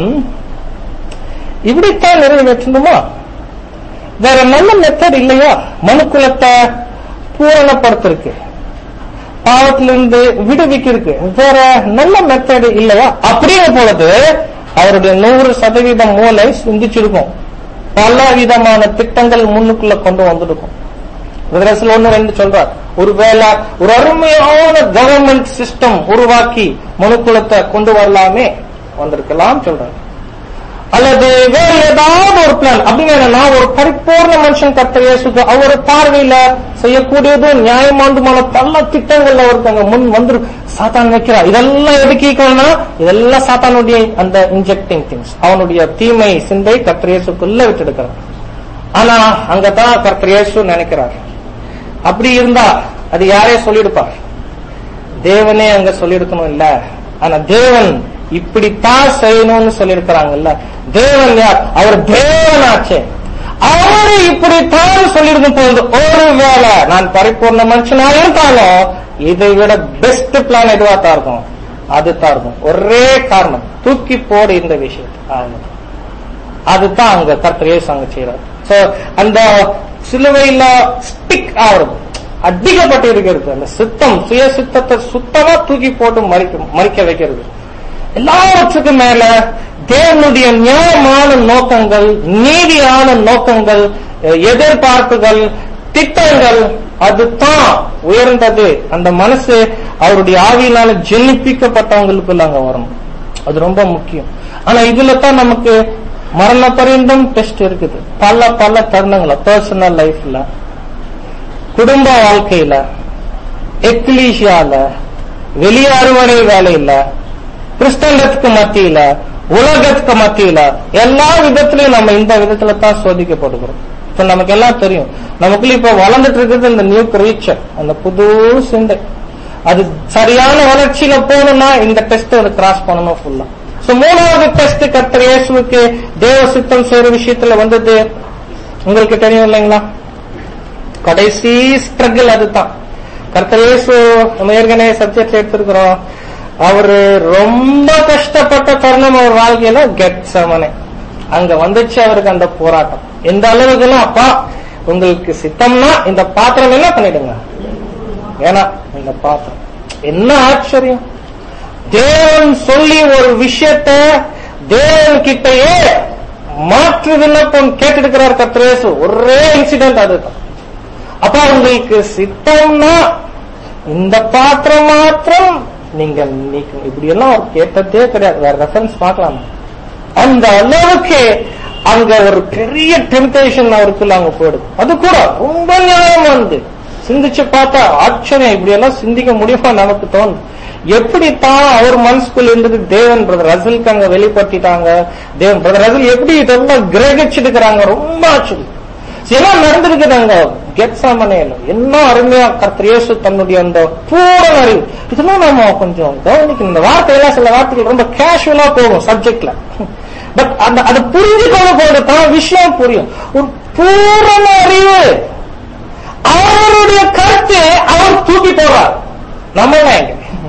இப்படித்தான் நிறைவேற்றணுமா வேற நல்ல மெத்தட் இல்லையா மனுக்குலத்தை பூரணப்படுத்திருக்கு பாவத்திலிருந்து விடுவிக்கிறதுக்கு வேற நல்ல மெத்தட் இல்லையா அப்படியே பொழுது அவருடைய நூறு சதவீதம் மூளை சிந்திச்சிருக்கும் பல விதமான திட்டங்கள் முன்னுக்குள்ள கொண்டு வந்திருக்கும் விதரசில் ஒண்ணு ரெண்டு சொல்றார் ஒருவேளை ஒரு அருமையான கவர்மெண்ட் சிஸ்டம் உருவாக்கி மனுக்குலத்தை கொண்டு வரலாமே வந்திருக்கலாம் சொல்றார் அல்லது வேற ஏதாவது ஒரு பிளான் அப்படிங்கிற நான் ஒரு பரிபூர்ண மனுஷன் கர்த்தர் இயேசுக்கு அவர் பார்வையில செய்யக்கூடியதும் நியாயமானதுமான பல திட்டங்கள் அவருக்கு அங்க முன் வந்து சாத்தான் வைக்கிறார் இதெல்லாம் எதுக்கிக்கணும்னா இதெல்லாம் சாத்தானுடைய அந்த இன்ஜெக்டிங் திங்ஸ் அவனுடைய தீமை சிந்தை கர்த்தர் இயேசுக்குள்ள விட்டுடுக்கிறார் ஆனா அங்கதான் கர்த்தர் இயேசு நினைக்கிறார் அப்படி இருந்தா அது யாரே சொல்லிடுப்பார் தேவனே அங்க சொல்லியிருக்கணும் இல்ல ஆனா தேவன் இப்படித்தான் செய்யணும்னு சொல்லியிருக்கிறாங்கல்ல தேவன் யார் அவர் தேவனாச்சே அவரு இப்படித்தான் சொல்லியிருக்கும் போது ஒருவேளை நான் பரிபூர்ண மனுஷனா இருந்தாலும் இதை விட பெஸ்ட் பிளான் எதுவா தான் இருக்கும் அதுதான் இருக்கும் ஒரே காரணம் தூக்கி போடு இந்த விஷயத்தை அவ்வளவுதான். அதுதான் அங்க கர்த்தர் இயேசு அங்க செய்யறாரு சோ அந்த சிலுவையில ஸ்டிக் ஆகுறது அடிக்கப்பட்டு இருக்கிறது அந்த சித்தம் சுய சித்தத்தை சுத்தமா தூக்கி போட்டு மறிக்க மறிக்க வைக்கிறது எல்லாவற்றுக்கும் மேல தேவனுடைய நியாயமான நோக்கங்கள் நீதியான நோக்கங்கள் அஹ், எதிர்பார்ப்புகள் திட்டங்கள் அதுதான் உயர்ந்தது அந்த மனசு அவருடைய ஆவியினால ஜெனிப்பிக்கப்பட்டவங்களுக்குள்ள அங்க வரணும் அது ரொம்ப முக்கியம் ஆனா இதுல தான் நமக்கு மரண பரியந்தம் டெஸ்ட் இருக்குது பல பல தருணங்கள பர்சனல் லைஃப்ல குடும்ப வாழ்க்கையில எக்லீஷியால வெளிய அறுவடை வேலையில கிறிஸ்தவத்துக்கு மத்தியில உலகத்துக்கு மத்தியில எல்லா விதத்திலையும் நம்ம இந்த விதத்துல தான் சோதிக்கப்படுகிறோம் இப்ப நமக்கு எல்லாம் தெரியும் நமக்குள்ள இப்ப வளர்ந்துட்டு இருக்கிறது இந்த நியூ கிரீச்சர் அந்த புது சிந்தை அது சரியான வளர்ச்சியில போகணும்னா இந்த டெஸ்ட் அது கிராஸ் பண்ணணும் ஃபுல்லா சோ மூணாவது டெஸ்ட் கர்த்தர் இயேசுவுக்கு தேவ சித்தம் செய்யற விஷயத்துல வந்தது உங்களுக்கு தெரியும் இல்லைங்களா கடைசி ஸ்ட்ரகிள் அதுதான் கர்த்தர் இயேசு நம்ம ஏற்கனவே சப்ஜெக்ட் எடுத்திருக்கிறோம் அவரு ரொம்ப கஷ்டப்பட்ட தருணம் அவர் வாழ்க்கையில கெட் சமனே அங்க வந்துச்சு அவருக்கு அந்த போராட்டம் எந்த அளவுக்குன்னா அப்பா உங்களுக்கு சித்தம்னா இந்த பாத்திரம் என்ன பண்ணிடுங்க ஏன்னா இந்த பாத்திரம் என்ன ஆச்சரியம் தேவன் சொல்லி ஒரு விஷயத்த தேவன் கிட்டயே மாற்று விண்ணப்பம் கேட்டிருக்கிறார் கத்திரேசு ஒரே இன்சிடென்ட் அதுதான் அப்ப உங்களுக்கு சித்தம்னா இந்த பாத்திரம் மாத்திரம் நீங்க நீக்க இப்படி எல்லாம் அவர் கேட்டதே கிடையாது வேற ரெஃபரன்ஸ் பார்க்கலாம் அந்த அளவுக்கு அங்க ஒரு பெரிய டெம்டேஷன் அவருக்குள்ள அங்க போயிடுது அது கூட ரொம்ப நியாயமானது சிந்திச்சு பார்த்தா ஆச்சரியம் இப்படி எல்லாம் சிந்திக்க முடியுமா நமக்கு தோணும் எப்படித்தான் அவர் மனசுக்குள்ள இருந்தது தேவன் பிரதர் ரசலுக்கு அங்க வெளிப்படுத்திட்டாங்க தேவன் பிரதர் ரசல் எப்படி இதெல்லாம் கிரகிச்சிருக்கிறாங்க ரொம்ப ஆச்சரியம் எல்லாம் நடந்திருக்குது அங்க கெட்சாமனையில என்ன அருமையா கர்த்தர் இயேசு தன்னுடைய அந்த பூரண அறிவு இதெல்லாம் நாம கொஞ்சம் கவனிக்கணும் இந்த வார்த்தையெல்லாம் சில வார்த்தைகள் ரொம்ப கேஷுவலா போகும் சப்ஜெக்ட்ல பட் அந்த அது புரிஞ்சுக்கொள்ள போது தான் விஷயம் புரியும் ஒரு பூரண அறிவு அவருடைய கருத்தை அவர் தூக்கி போறார் நம்ம எங்க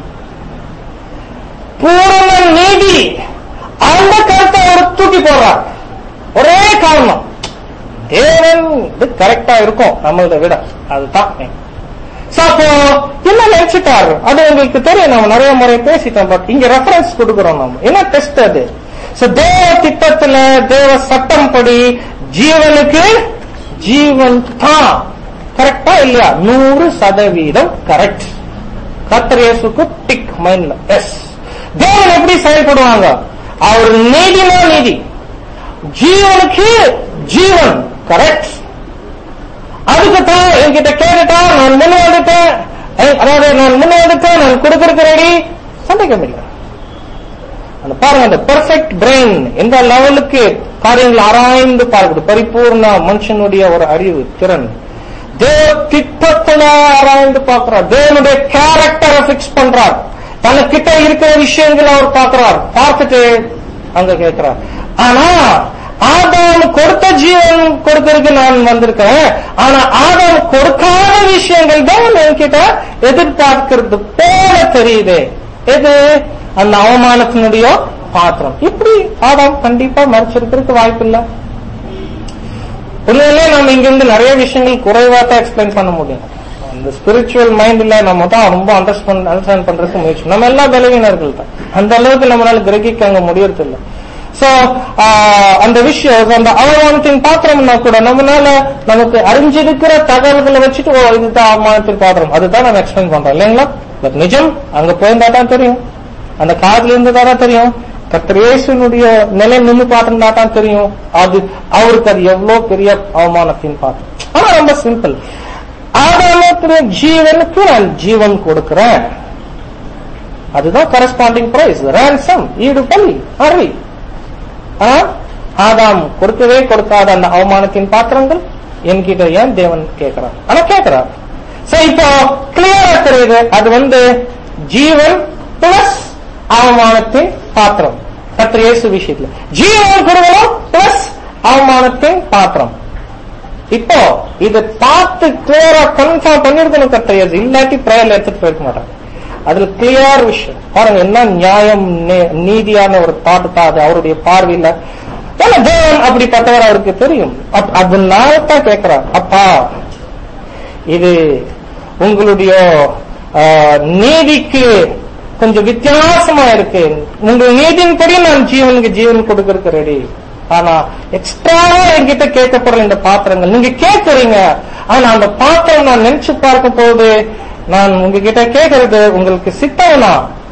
பூரண நீதி அந்த கருத்தை அவர் தூக்கி போடுறார் ஒரே காரணம் தேவன் இது கரெக்டா இருக்கும் நம்மளதை விட அதுதான் So, அப்போ என்ன நினைச்சிட்டாரு அது உங்களுக்கு தெரியும் நம்ம நிறைய முறை பேசிட்டோம் பட் இங்க ரெஃபரன்ஸ் கொடுக்கிறோம் நம்ம என்ன டெஸ்ட் அது So, தேவ திட்டத்துல தேவ சட்டம் படி ஜீவனுக்கு ஜீவன் தான் கரெக்டா இல்லையா நூறு சதவீதம் கரெக்ட் கத்திரேசுக்கு டிக் மைண்ட்ல எஸ் தேவன் எப்படி செயல்படுவாங்க அவர் நீதினா நீதி ஜீவனுக்கு ஜீவன் கரெக்ட் அதுக்கு தான் என்கிட்ட கேட்டுட்டா நான் முன்ன வந்துட்டேன் அஹ், அதாவது நான் முன்ன வந்துட்டேன் நான் கொடுக்கறதுக்கு ரெடி சந்தேகம் இல்லை அந்த பாருங்க அந்த பெர்ஃபெக்ட் பிரெயின் எந்த லெவலுக்கு காரியங்களை ஆராய்ந்து பார்க்குது பரிபூர்ண மனுஷனுடைய ஒரு அறிவு திறன் தேவ திட்டத்துல ஆராய்ந்து பார்க்கிறார் தேவனுடைய கேரக்டரை பிக்ஸ் பண்றார் தனக்கிட்ட இருக்கிற விஷயங்களை அவர் பார்க்கிறார் பார்த்துட்டு அங்க கேட்கிறார் ஆனா ஆதாம் கொடுத்த ஜீவன் கொடுக்கறதுக்கு நான் வந்திருக்கேன் ஆனா ஆதாம் கொடுக்காத விஷயங்கள் தான் என்கிட்ட எதிர்பார்க்கிறது போல தெரியுது எது அந்த அவமானத்தினுடைய பாத்திரம் இப்படி ஆதாம் கண்டிப்பா மறைச்சிருக்கிறதுக்கு வாய்ப்பு இல்லை உண்மையிலே நம்ம இங்கிருந்து நிறைய விஷயங்கள் குறைவா தான் எக்ஸ்பிளைன் பண்ண முடியும் அந்த ஸ்பிரிச்சுவல் மைண்ட்ல நம்ம தான் ரொம்ப அண்டர்ஸ்டாண்ட் அண்டர்ஸ்டாண்ட் பண்றதுக்கு முயற்சி நம்ம எல்லாம் பலவீனர்கள் தான் அந்த அளவுக்கு நம்மளால கிரகிக்க அங்க முடியறது இல்லை சோ அந்த விஷயம் அந்த அவமானத்தின் பாத்திரம்னா கூட நம்மளால நமக்கு அறிஞ்சிருக்கிற தகவல்களை வச்சுட்டு ஓ இதுதான் அவமானத்தின் பாத்திரம் அதுதான் நம்ம எக்ஸ்பிளைன் பண்றோம் இல்லைங்களா பட் நிஜம் அங்க போயிருந்தா தான் தெரியும் அந்த காதுல இருந்ததா தான் தெரியும் கத்திரேசனுடைய நிலை நின்று பார்த்திருந்தா தான் தெரியும் அது அவருக்கு அது எவ்வளவு பெரிய அவமானத்தின் பாத்திரம் ஆனா ரொம்ப சிம்பிள் ஆதாமத்துடைய ஜீவனுக்கு நான் ஜீவன் கொடுக்கிறேன் அதுதான் கரஸ்பாண்டிங் பிரைஸ் ரேன்சம் ஈடு பள்ளி அருவி ஆனா ஆதாம் கொடுக்கவே கொடுக்காத அந்த அவமானத்தின் பாத்திரங்கள் என்கிட்ட ஏன் தேவன் கேட்கிறார் ஆனா கேட்கிறார் சோ இப்போ கிளியரா தெரியுது அது வந்து ஜீவன் பிளஸ் அவமானத்தின் பாத்திரம் கத்திர இயேசு விஷயத்துல ஜீவன் கொடுக்கணும் பிளஸ் அவமானத்தின் பாத்திரம் இப்போ இதை பார்த்து கிளியரா கன்ஃபார்ம் பண்ணிருக்கணும் கத்திர இயேசு இல்லாட்டி பிரேயர்ல எடுத்துட்டு போயிருக்க மாட்டாங்க அதுல கிளியர் விஷயம் பாருங்க என்ன நியாயம் நே- நீதியான ஒரு தாட்டு தான் அது அவருடைய பார்வையில ஏன்னா தேவன் அப்படிப்பட்டவர் அவருக்கு தெரியும் அப்- அதனால தான் கேட்கிறார் அப்பா இது உங்களுடைய ஆ, நீதிக்கு கொஞ்சம் வித்தியாசமா இருக்கு உங்கள் நீதியின்படி நான் ஜீவனுக்கு ஜீவன் கொடுக்கறதுக்கு ரெடி ஆனா எக்ஸ்ட்ராவா என்கிட்ட கேட்கப்படுற இந்த பாத்திரங்கள் நீங்க கேட்கறீங்க ஆனா அந்த பாத்திரம் நான் நினைச்சு பார்க்கும் போது நான் உங்ககிட்ட கேட்கறது உங்களுக்கு சித்தம்னா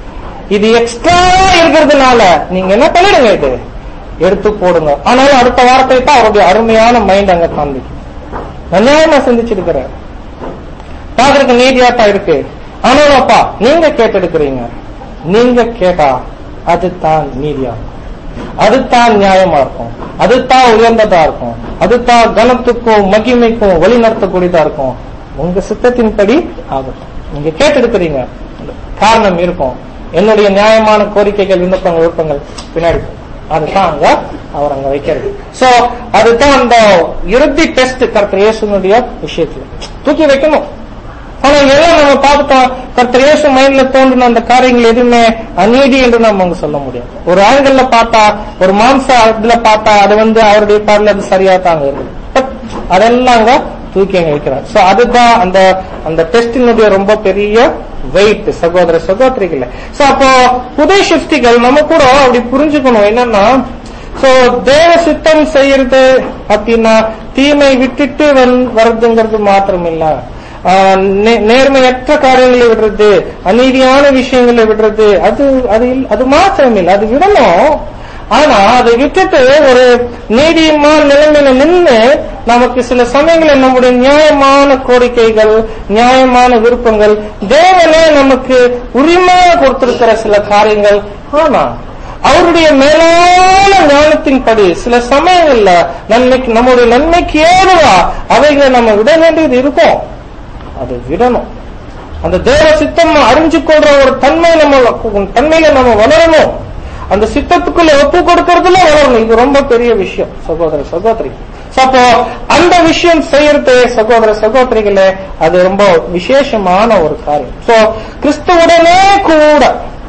இது எக்ஸ்ட்ராவா இருக்கிறதுனால நீங்க என்ன பண்ணிடுங்க இது எடுத்து போடுங்க ஆனாலும் அடுத்த வாரத்தை தான் அவருடைய அருமையான மைண்ட் அங்க காண்பிக்கும் நான் நியாயமா சிந்திச்சிருக்கிறேன் பாக்குறதுக்கு நீதியாட்டா இருக்கு ஆனாலும் அப்பா நீங்க கேட்டெடுக்கிறீங்க நீங்க கேட்டா அதுதான் நீதியா இருக்கும். அதுதான் நியாயமா இருக்கும் அதுதான் உயர்ந்ததா இருக்கும் அதுதான் கனத்துக்கும் மகிமைக்கும் வழி நடத்தக்கூடியதா இருக்கும் உங்க சித்தத்தின்படி ஆகட்டும் நீங்க கேட்டெடுக்கிறீங்க காரணம் இருக்கும் என்னுடைய நியாயமான கோரிக்கைகள் விண்ணப்பங்கள் விருப்பங்கள் பின்னாடி இருக்கும். அதுதான் அங்க அவர் அங்க வைக்கிறது சோ அதுதான் அந்த இறுதி டெஸ்ட் கர்த்தர் இயேசுனுடைய விஷயத்துல தூக்கி வைக்கணும் ஆனா எல்லாம் நம்ம பார்த்துட்டோம் கர்த்தர் இயேசு மைண்ட்ல தோன்றின அந்த காரியங்கள் எதுவுமே அநீதி என்று நம்ம அங்க சொல்ல முடியாது ஒரு ஆங்கிள் பார்த்தா ஒரு மாம்ச இதுல பார்த்தா அது வந்து அவருடைய பார்ல அது சரியா தாங்க இருக்கு But அதெல்லாம் அங்க தூக்கி அங்க வைக்கிறார் சோ அதுதான் அந்த அந்த டெஸ்டினுடைய ரொம்ப பெரிய வெயிட் சகோதர சகோதரிகள் சோ அப்போ புதை சிருஷ்டிகள் நம்ம கூட அப்படி புரிஞ்சுக்கணும் என்னன்னா சோ தேவ சித்தம் செய்யறது அப்படின்னா தீமை விட்டுட்டு வந்- வர்றதுங்கிறது மாத்திரம் இல்ல ஆஹ் நே- நேர்மையற்ற காரியங்களை விடுறது அநீதியான விஷயங்களை விடுறது அது அது இல்ல- அது மாத்திரம் இல்லை அது விடணும் ஆனா அதை விட்டுட்டு ஒரு நீதியமான நிலைமையில நின்று நமக்கு சில சமயங்களில் நம்முடைய நியாயமான கோரிக்கைகள் நியாயமான விருப்பங்கள் தேவனே நமக்கு உரிமையாக கொடுத்திருக்கிற சில காரியங்கள் ஆனா அவருடைய மேலான ஞானத்தின்படி சில சமயங்கள்ல நன்மைக்கு நம்முடைய நன்மைக்கு ஏதுவா அவைகளை நம்ம விட வேண்டியது இருக்கும் அதை விடணும் அந்த தேவ சித்தம் அறிஞ்சு கொள்ற ஒரு தன்மை நம்ம தன்மையில நம்ம வளரணும் அந்த சித்தத்துக்குள்ள ஒப்பு கொடுக்கறதுல வளரணும் இது ரொம்ப பெரிய விஷயம் சகோதர சகோதரி So, அப்போ அந்த விஷயம் செய்யறது சகோதர சகோதரிகளே அது ரொம்ப விசேஷமான ஒரு காரியம் சோ கிறிஸ்துவுடனே கூட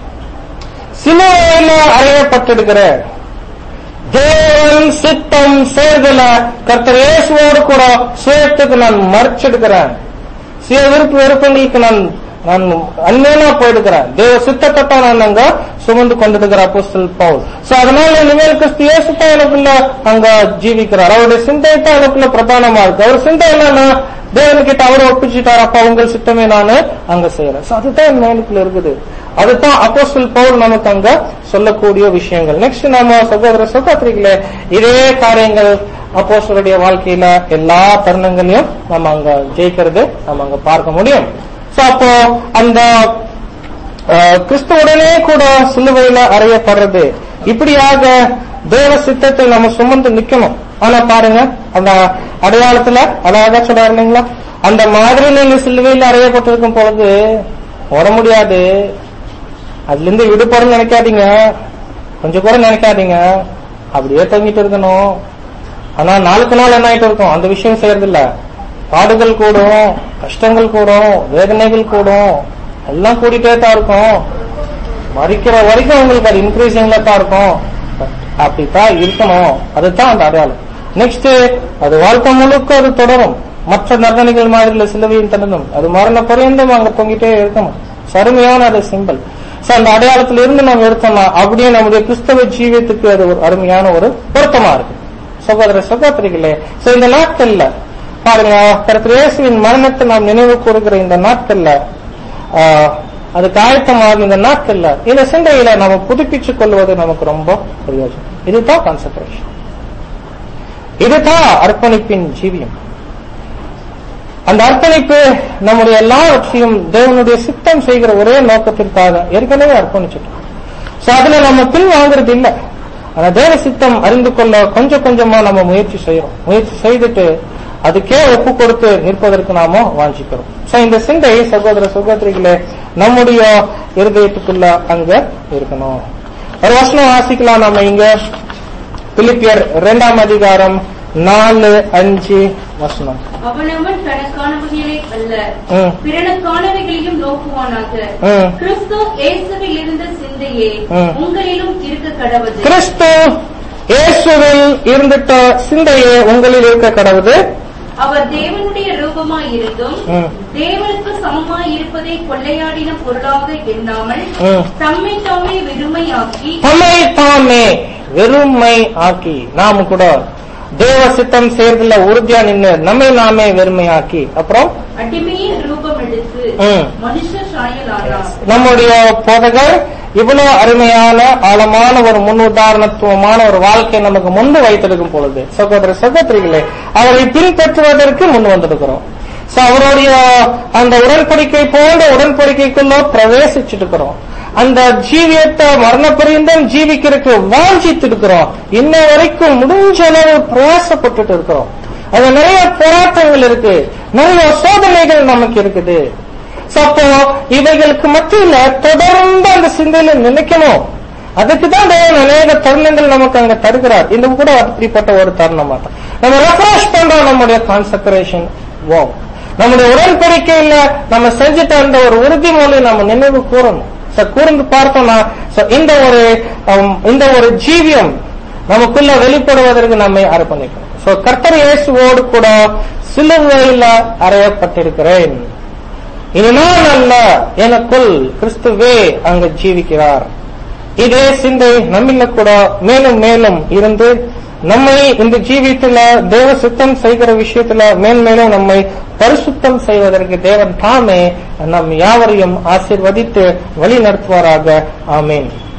சிலுவையில அறையப்பட்டிருக்கிற தேவன் சித்தம் செய்தல கர்த்தர் இயேசுவோடு கூட சுயத்துக்கு நான் மறைச்செடுக்கிறேன் சுய விருப்ப விருப்பங்களுக்கு நான் நான் அந்நியனா போயிடுக்கிறேன் தேவ சித்தத்தை தான் நான் அங்க சுமந்து கொண்டிருக்கிற அப்போஸ்தல் பவுல் சோ அதனால இனிமேல் கிறிஸ்து இயேசு தான் எனக்குள்ள அங்க ஜீவிக்கிறார் அவருடைய சிந்தை தான் எனக்குள்ள பிரதானமா இருக்கு அவர் சிந்தை என்னன்னா தேவனுக்கிட்ட அவரை ஒப்பிச்சுட்டார் அப்ப உங்கள் சித்தமே நானு அங்க செய்யறேன் So அதுதான் என் மைண்டுக்குள்ள இருக்குது அதுதான் அப்போஸ்தல் பவுல் நமக்கு அங்க சொல்லக்கூடிய விஷயங்கள் நெக்ஸ்ட் நம்ம சகோதர சகோதரிகளே இதே காரியங்கள் அப்போஸ்தலருடைய வாழ்க்கையில எல்லா தருணங்களையும் நம்ம அங்க ஜெயிக்கிறது நம்ம அங்க பார்க்க முடியும் சோ அப்போ அந்த அஹ், கிறிஸ்துவுடனே கூட சிலுவையில அறையப்படுறது இப்படியாக தேவ சித்தத்தை நம்ம சுமந்து நிக்கணும் ஆனா பாருங்க அந்த அடையாளத்துல அழகா சொல்றாரு இல்லைங்களா அந்த மாதிரி நீங்க சிலுவையில் அறையப்பட்டிருக்கும் பொழுது ஓட முடியாது அதுல இருந்து விடுபடும் நினைக்காதீங்க கொஞ்சம் கூட நினைக்காதீங்க அப்படியே தொங்கிட்டு இருக்கணும் ஆனா நாளுக்கு நாள் என்ன ஆயிட்டு இருக்கும் அந்த விஷயம் செய்யறது இல்ல பாடுகள் கூடும் கஷ்டங்கள் கூடும் வேதனைகள் கூடும் எல்லாம் கூடிட்டே தான் இருக்கும் மறிக்கிற வரைக்கும் உங்களுக்கு அது இன்க்ரீசிங்ல தான் இருக்கும் அப்படித்தான் இருக்கணும் அதுதான் அந்த அடையாளம் நெக்ஸ்ட் அது வாழ்க்கை முழுக்க அது தொடரும் மற்ற நர்தனைகள் மாதிரி சிலுவையின் தண்டனம் அது மரண பரியந்தம் அங்க தொங்கிட்டே இருக்கணும் சருமையான அது சிம்பிள் சோ அந்த அடையாளத்துல இருந்து நம்ம எடுத்தோம்னா அப்படியே நம்முடைய கிறிஸ்தவ ஜீவியத்துக்கு அது ஒரு அருமையான ஒரு பொருத்தமா இருக்கு சகோதர சகோதரிகளே சோ இந்த நாட்கள்ல பாருங்க கருத்து இயேசுவின் மரணத்தை நாம் நினைவு கூறுகிற இந்த நாட்கள்ல ஆஹ், அதுக்கு ஆயத்தமாக இந்த நாட்கள்ல இந்த சிந்தையில நம்ம புதுப்பிச்சுக் கொள்வது நமக்கு ரொம்ப பிரயோஜனம் இதுதான் கான்சென்ட்ரேஷன் இதுதான் அர்ப்பணிப்பின் ஜீவியம் அந்த அர்ப்பணிப்பு நம்முடைய எல்லாவற்றையும் தேவனுடைய சித்தம் செய்கிற ஒரே நோக்கத்திற்காக ஏற்கனவே அர்ப்பணிச்சிட்டோம் சோ அதுல நம்ம பின் வாங்குறது இல்ல ஆனா தேவ சித்தம் அறிந்து கொள்ள கொஞ்சம் கொஞ்சமா நம்ம முயற்சி செய்யறோம் முயற்சி செய்துட்டு அதுக்கே ஒப்பு கொடுத்து நிற்பதற்கு நாம வாஞ்சிக்கிறோம் சோ இந்த சிந்தை சகோதர சகோதரிகளே நம்முடைய இருதயத்துக்குள்ள அங்க இருக்கணும் ஒரு வசனம் வாசிக்கலாம் நம்ம இங்க பிலிப்பியர் இரண்டாம் அதிகாரம் நாலு அஞ்சு வசனம் அவனவன் தனக்கானவைகளை அல்ல ம். பிறனுக்கானவைகளையும் நோக்குவானாக ம். கிறிஸ்து இயேசுவில் இருந்த சிந்தையே ம். உங்களிலும் இருக்க கடவுது கிறிஸ்து இயேசுவில் இருந்துட்ட சிந்தையே உங்களில் இருக்க கடவுது அவர் தேவனுடைய ரூபமாய் இருந்தும் ம். தேவனுக்கு சமமாய் இருப்பதை கொள்ளையாடின பொருளாக எண்ணாமல் ம். தம்மை தாமே வெறுமையாக்கி தம்மை தாமே வெறுமை ஆக்கி நாம கூட தேவ சித்தம் சேர்ந்துல உறுதியா நின்று நம்மை நாமே வெறுமையாக்கி அப்புறம் அடிமையின் ரூபம் எடுத்து ம். மனுஷ சாயலானார் நம்முடைய போதகர் இவ்வளவு அருமையான ஆழமான ஒரு முன் உதாரணத்துவமான ஒரு வாழ்க்கை நமக்கு முன்பு வைத்திருக்கும் பொழுது சகோதர சகோதரிகளே அவரை பின்பற்றுவதற்கு முன் வந்திருக்கிறோம் So, அவருடைய அந்த உடன்படிக்கை போன்ற உடன்படிக்கைக்குள்ள பிரவேசிச்சுட்டு இருக்கிறோம் அந்த ஜீவியத்தை மரண பரியந்தம் ஜீவிக்கிறதுக்கு வாஞ்சித்து இருக்கிறோம் இன்ன வரைக்கும் முடிஞ்ச அளவு பிரயாசப்பட்டுட்டு இருக்கிறோம் அது நிறைய போராட்டங்கள் இருக்கு நிறைய சோதனைகள் நமக்கு இருக்குது So, அப்போ இவைகளுக்கு மத்தியில தொடர்ந்து அந்த சிந்தையில நினைக்கணும் அதுக்கு தான் தேவன் அநேக தருணங்கள் நமக்கு அங்க தருகிறார் இந்த கூட அப்படிப்பட்ட ஒரு தருணமா தான் நம்ம ரெஃப்ரெஷ் பண்றோம் நம்முடைய கான்சென்ட்ரேஷன் வோ நம்முடைய உடன்படிக்கையில நம்ம செஞ்சுட்ட அந்த ஒரு உறுதிமொழி நம்ம நினைவு கூறணும் So, கூர்ந்து பார்த்தோம்னா so, இந்த ஒரு um, இந்த ஒரு ஜீவியம் நமக்குள்ள வெளிப்படுவதற்கு நம்மை அர்ப்பணிக்கணும் சோ கர்த்தர் இயேசுவோடு கூட சிலுவையில அறையப்பட்டிருக்கிறேன் இனி நான் அல்ல எனக்குள் கிறிஸ்துவே அங்க ஜீவிக்கிறார் இதே சிந்தை நம்மில கூட மேலும் மேலும் இருந்து நம்மை இந்த ஜீவியத்துல தேவ சுத்தம் செய்கிற விஷயத்துல மேன்மேலும் நம்மை பரிசுத்தம் செய்வதற்கு தேவன் தாமே நம் யாவரையும் ஆசீர்வதித்து வழி நடத்துவாராக ஆமேன்